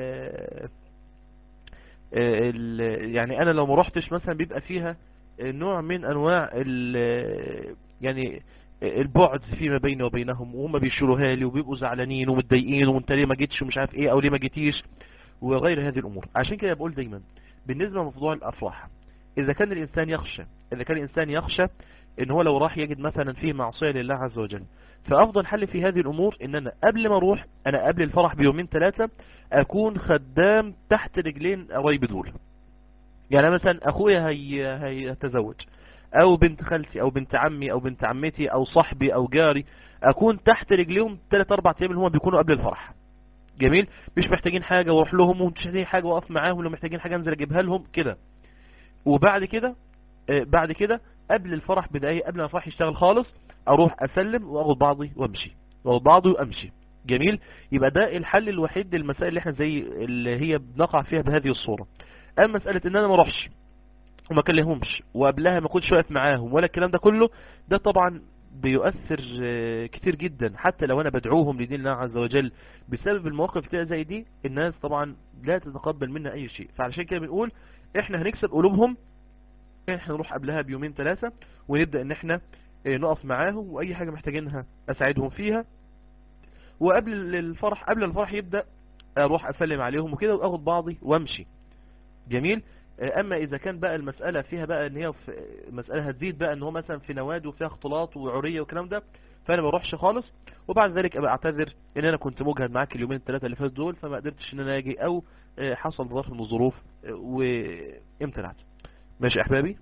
يعني أنا لو ما رحتش مثلا بيبقى فيها نوع من أنواع ال يعني البعد فيما بيني وبينهم وهم بيشيلوها لي وبيبقوا زعلانين ومتضايقين وانت ليه ما جيتش ومش عارف ايه او ليه ما جيتيش وغير هذه الامور عشان كده بقول دايما بالنسبة لموضوع الأفراح إذا كان الإنسان يخشى إذا كان الإنسان يخشى إن هو لو راح يجد مثلا فيه معصية لله عز وجل فأفضل حل في هذه الأمور إن أنا قبل ما أروح أنا قبل الفرح بيومين ثلاثة أكون خدام تحت رجلين قرايب دول يعني مثلا أخويا هي هيتزوج أو بنت خالتي أو بنت عمي أو بنت عمتي أو صاحبي أو جاري أكون تحت رجليهم ثلاث أربع أيام اللي هم بيكونوا قبل الفرح جميل مش محتاجين حاجة واروح لهم ومش محتاجين حاجة واقف معاهم لو محتاجين حاجة انزل اجيبها لهم كده وبعد كده آه بعد كده قبل الفرح بداية قبل ما الفرح يشتغل خالص اروح اسلم واخد بعضي وامشي واخد بعضي وامشي جميل يبقى ده الحل الوحيد للمسائل اللي احنا زي اللي هي بنقع فيها بهذه الصورة اما مسألة ان انا ما اروحش وما كلمهمش وقبلها ما كنتش واقف معاهم ولا الكلام ده كله ده طبعا بيؤثر كتير جدا حتى لو انا بدعوهم لدين الله عز وجل بسبب المواقف كده زي دي الناس طبعا لا تتقبل منا اي شيء فعلشان كده بنقول احنا هنكسب قلوبهم احنا نروح قبلها بيومين ثلاثة ونبدأ ان احنا نقف معاهم واي حاجة محتاجينها اساعدهم فيها وقبل الفرح قبل الفرح يبدأ اروح اسلم عليهم وكده واخد بعضي وامشي جميل اما اذا كان بقى المسألة فيها بقى ان هي في مسألة هتزيد بقى ان هو مثلا في نوادي وفيها اختلاط وعرية والكلام ده فانا ما بروحش خالص وبعد ذلك ابقى اعتذر ان انا كنت مجهد معاك اليومين الثلاثة اللي فاتوا دول فما قدرتش ان انا اجي او حصل ظرف من الظروف وامتنعت ماشي يا احبابي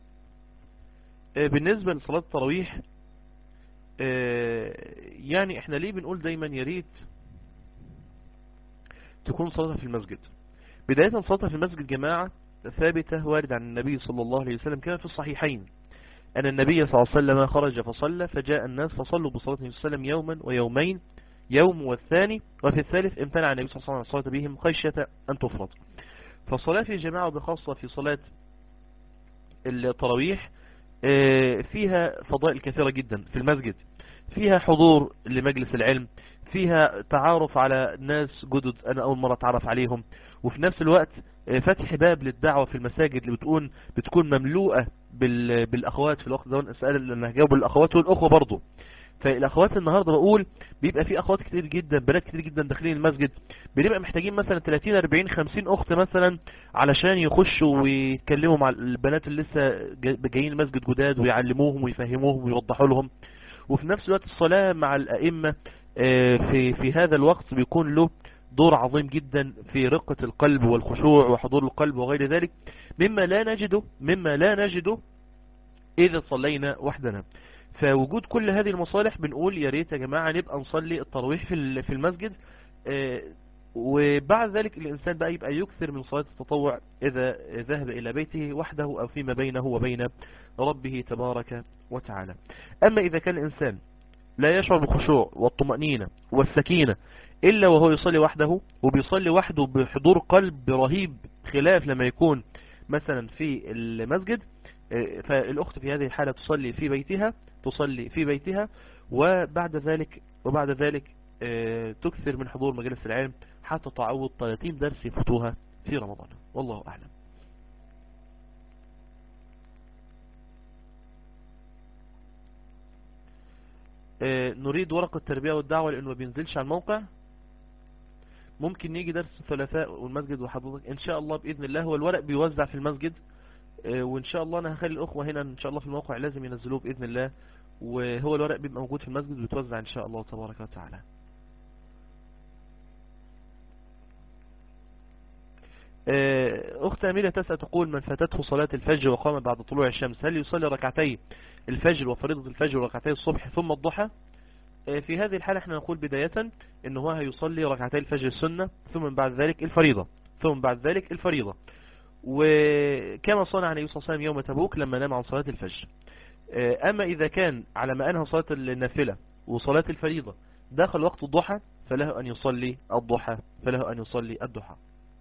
بالنسبة لصلاة التراويح يعني احنا ليه بنقول دايما يا ريت تكون صلاتها في المسجد بداية صلاتها في المسجد جماعة ثابتة وارد عن النبي صلى الله عليه وسلم كما في الصحيحين أن النبي صلى الله عليه وسلم خرج فصلى فجاء الناس فصلوا بصلاة النبي صلى الله عليه وسلم يوما ويومين يوم والثاني وفي الثالث امتنع النبي صلى الله عليه وسلم الصلاة بهم خشية أن تفرض فالصلاة في جماعة وبخاصة في صلاة التراويح فيها فضائل كثيرة جدا في المسجد فيها حضور لمجلس العلم فيها تعارف على ناس جدد أنا أول مرة أتعرف عليهم وفي نفس الوقت فتح باب للدعوة في المساجد اللي بتكون بتكون مملوءة بالأخوات في الوقت ده أسأل اللي هجاوب الأخوات والأخوة برضو فالأخوات النهاردة بقول بيبقى في أخوات كتير جدا بنات كتير جدا داخلين المسجد بنبقى محتاجين مثلا 30 40 50 أخت مثلا علشان يخشوا ويتكلموا مع البنات اللي لسه جايين المسجد جداد ويعلموهم ويفهموهم ويوضحوا لهم وفي نفس الوقت الصلاة مع الأئمة في في هذا الوقت بيكون له دور عظيم جدا في رقة القلب والخشوع وحضور القلب وغير ذلك مما لا نجده مما لا نجده إذا صلينا وحدنا فوجود كل هذه المصالح بنقول يا ريت يا جماعة نبقى نصلي التراويح في في المسجد وبعد ذلك الإنسان بقى يبقى يكثر من صلاة التطوع إذا ذهب إلى بيته وحده أو فيما بينه وبين ربه تبارك وتعالى أما إذا كان الإنسان لا يشعر بالخشوع والطمأنينة والسكينة إلا وهو يصلي وحده وبيصلي وحده بحضور قلب رهيب خلاف لما يكون مثلا في المسجد فالأخت في هذه الحالة تصلي في بيتها تصلي في بيتها وبعد ذلك وبعد ذلك تكثر من حضور مجلس العلم حتى تعوض 30 درس يفوتوها في رمضان والله أعلم نريد ورقة التربية والدعوة لأنه ما بينزلش على الموقع ممكن يجي درس الثلاثاء والمسجد وحضرتك إن شاء الله بإذن الله هو الورق بيوزع في المسجد وإن شاء الله أنا هخلي الأخوة هنا إن شاء الله في الموقع لازم ينزلوه بإذن الله وهو الورق بيبقى موجود في المسجد ويتوزع إن شاء الله تبارك وتعالى أخت أميرة تسأل تقول من فاتته صلاة الفجر وقام بعد طلوع الشمس هل يصلي ركعتي الفجر وفريضة الفجر وركعتي الصبح ثم الضحى في هذه الحالة احنا نقول بداية ان هو هيصلي ركعتي الفجر السنة ثم بعد ذلك الفريضة ثم بعد ذلك الفريضة وكما صنع النبي صلى الله عليه وسلم يوم تبوك لما نام عن صلاة الفجر أما إذا كان على ما أنهى صلاة النافلة وصلاة الفريضة داخل وقت الضحى فله أن يصلي الضحى فله أن يصلي الضحى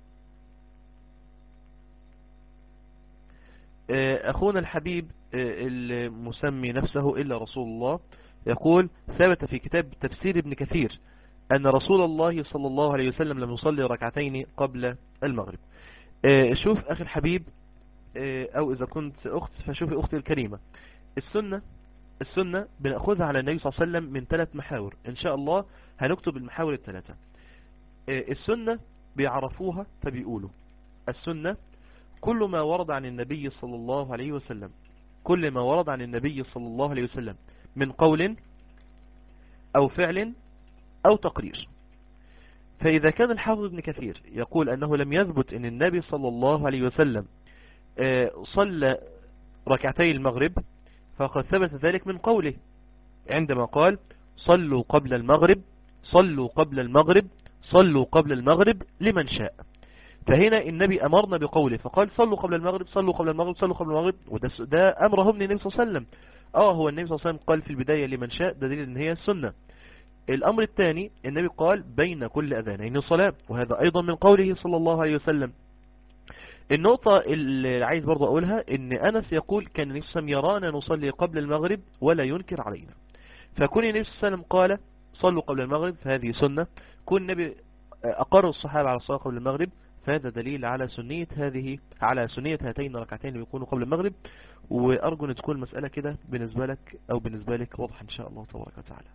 أخونا الحبيب المسمي نفسه إلا رسول الله يقول ثبت في كتاب تفسير ابن كثير أن رسول الله صلى الله عليه وسلم لم يصلي ركعتين قبل المغرب شوف أخي الحبيب أو إذا كنت أخت فشوفي أختي الكريمة السنة السنة بنأخذها على النبي صلى الله عليه وسلم من ثلاث محاور إن شاء الله هنكتب المحاور الثلاثة السنة بيعرفوها فبيقولوا السنة كل ما ورد عن النبي صلى الله عليه وسلم كل ما ورد عن النبي صلى الله عليه وسلم من قول أو فعل أو تقرير فإذا كان الحافظ ابن كثير يقول أنه لم يثبت أن النبي صلى الله عليه وسلم صلى ركعتي المغرب فقد ثبت ذلك من قوله عندما قال صلوا قبل المغرب صلوا قبل المغرب صلوا قبل المغرب لمن شاء فهنا النبي أمرنا بقوله فقال صلوا قبل المغرب صلوا قبل المغرب صلوا قبل المغرب وده ده أمرهم للنبي صلى الله عليه وسلم اه هو النبي صلى الله عليه وسلم قال في البداية لمن شاء ده دليل ان هي السنة الأمر الثاني النبي قال بين كل أذانين صلاة وهذا أيضا من قوله صلى الله عليه وسلم النقطة اللي عايز برضو أقولها إن أنس يقول كان النبي صلى الله عليه وسلم يرانا نصلي قبل المغرب ولا ينكر علينا فكون النبي صلى الله عليه وسلم قال صلوا قبل المغرب فهذه سنة كون النبي أقر الصحابة على الصلاة قبل المغرب فهذا دليل على سنية هذه على سنية هاتين الركعتين اللي يكونوا قبل المغرب وأرجو أن تكون المسألة كده بالنسبة لك أو بالنسبة لك واضحة إن شاء الله تبارك وتعالى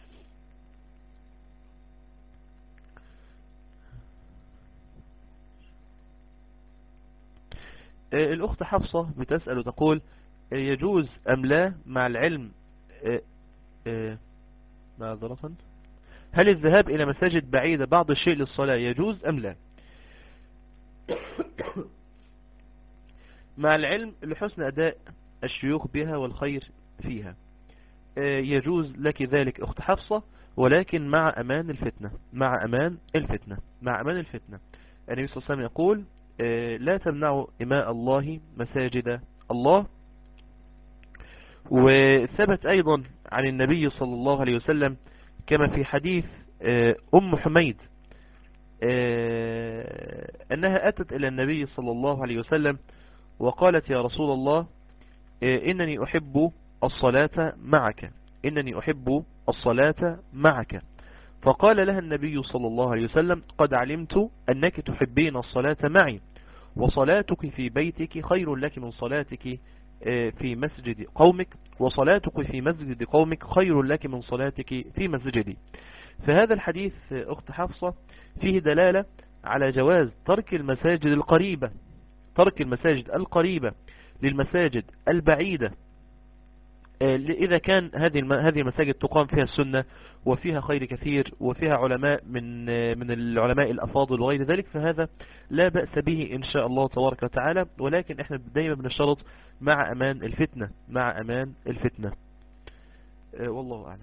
الأخت حفصة بتسأل وتقول يجوز أم لا مع العلم معذرة هل الذهاب إلى مساجد بعيدة بعض الشيء للصلاة يجوز أم لا مع العلم لحسن أداء الشيوخ بها والخير فيها يجوز لك ذلك أخت حفصة ولكن مع أمان الفتنة مع أمان الفتنة مع أمان الفتنة النبي صلى الله عليه وسلم يقول لا تمنعوا إماء الله مساجد الله وثبت أيضا عن النبي صلى الله عليه وسلم كما في حديث أم حميد أنها أتت إلى النبي صلى الله عليه وسلم وقالت يا رسول الله إنني أحب الصلاة معك إنني أحب الصلاة معك فقال لها النبي صلى الله عليه وسلم قد علمت أنك تحبين الصلاة معي وصلاتك في بيتك خير لك من صلاتك في مسجد قومك وصلاتك في مسجد قومك خير لك من صلاتك في مسجدي فهذا الحديث أخت حفصة فيه دلالة على جواز ترك المساجد القريبة ترك المساجد القريبة للمساجد البعيدة إذا كان هذه هذه المساجد تقام فيها السنة وفيها خير كثير وفيها علماء من من العلماء الأفاضل وغير ذلك فهذا لا بأس به إن شاء الله تبارك وتعالى ولكن احنا دايما بنشترط مع أمان الفتنة مع أمان الفتنة والله أعلم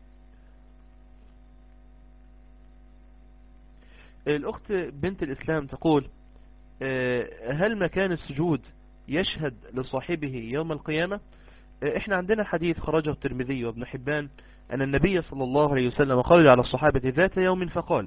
الأخت بنت الإسلام تقول هل مكان السجود يشهد لصاحبه يوم القيامة احنا عندنا حديث خرجه الترمذي وابن حبان أن النبي صلى الله عليه وسلم قال على الصحابة ذات يوم فقال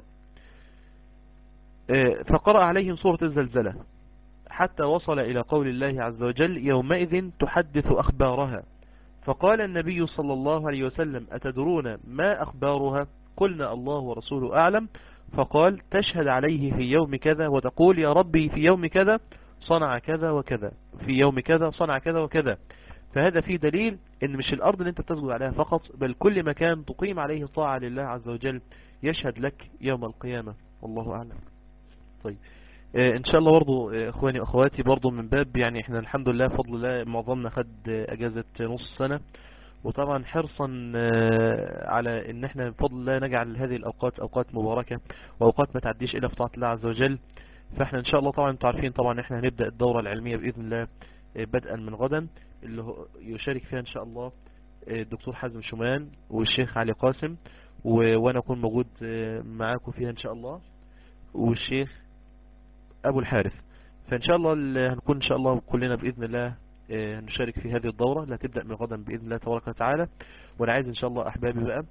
فقرأ عليهم سورة الزلزلة حتى وصل إلى قول الله عز وجل يومئذ تحدث أخبارها فقال النبي صلى الله عليه وسلم أتدرون ما أخبارها قلنا الله ورسوله أعلم فقال تشهد عليه في يوم كذا وتقول يا ربي في يوم كذا صنع كذا وكذا في يوم كذا صنع كذا وكذا فهذا فيه دليل ان مش الارض اللي انت بتسجد عليها فقط بل كل مكان تقيم عليه طاعة لله عز وجل يشهد لك يوم القيامة والله اعلم طيب اه ان شاء الله برضو اه اخواني واخواتي برضو من باب يعني احنا الحمد لله فضل الله معظمنا خد اجازة نص سنة وطبعا حرصا اه على ان احنا بفضل الله نجعل هذه الاوقات اوقات مباركة واوقات ما تعديش الا في طاعة الله عز وجل فاحنا ان شاء الله طبعا انتوا عارفين طبعا احنا هنبدأ الدورة العلمية باذن الله بدءا من غدا اللي هو يشارك فيها ان شاء الله الدكتور حازم شومان والشيخ علي قاسم وانا اكون موجود معاكم فيها ان شاء الله والشيخ ابو الحارث فان شاء الله هنكون ان شاء الله كلنا باذن الله نشارك في هذه الدورة اللي هتبدأ من غدا باذن الله تبارك وتعالى وانا عايز ان شاء الله احبابي بقى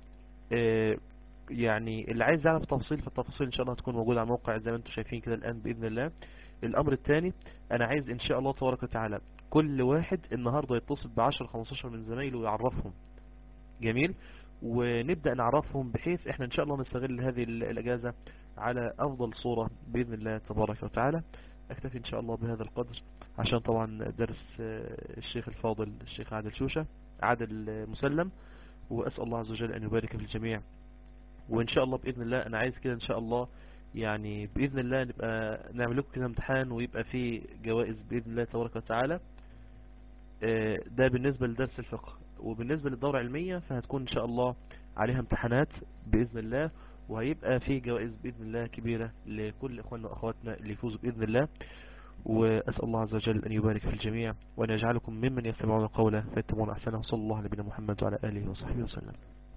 يعني اللي عايز يعرف تفاصيل فالتفاصيل ان شاء الله هتكون موجودة على الموقع زي ما انتم شايفين كده الان باذن الله الامر الثاني انا عايز ان شاء الله تبارك وتعالى كل واحد النهاردة يتصل بعشر 15 من زمايله ويعرفهم جميل ونبدأ نعرفهم بحيث احنا ان شاء الله نستغل هذه الاجازة على افضل صورة باذن الله تبارك وتعالى اكتفي ان شاء الله بهذا القدر عشان طبعا درس الشيخ الفاضل الشيخ عادل شوشة عادل مسلم واسأل الله عز وجل ان يبارك في الجميع وان شاء الله باذن الله انا عايز كده ان شاء الله يعني بإذن الله نبقى نعمل لكم كده امتحان ويبقى فيه جوائز بإذن الله تبارك وتعالى ده بالنسبة لدرس الفقه وبالنسبة للدورة العلمية فهتكون إن شاء الله عليها امتحانات بإذن الله وهيبقى فيه جوائز بإذن الله كبيرة لكل إخواننا وأخواتنا اللي يفوزوا بإذن الله وأسأل الله عز وجل أن يبارك في الجميع وأن يجعلكم ممن يستمعون القول فيتبعون أحسنه صلى الله على نبينا محمد وعلى آله وصحبه وسلم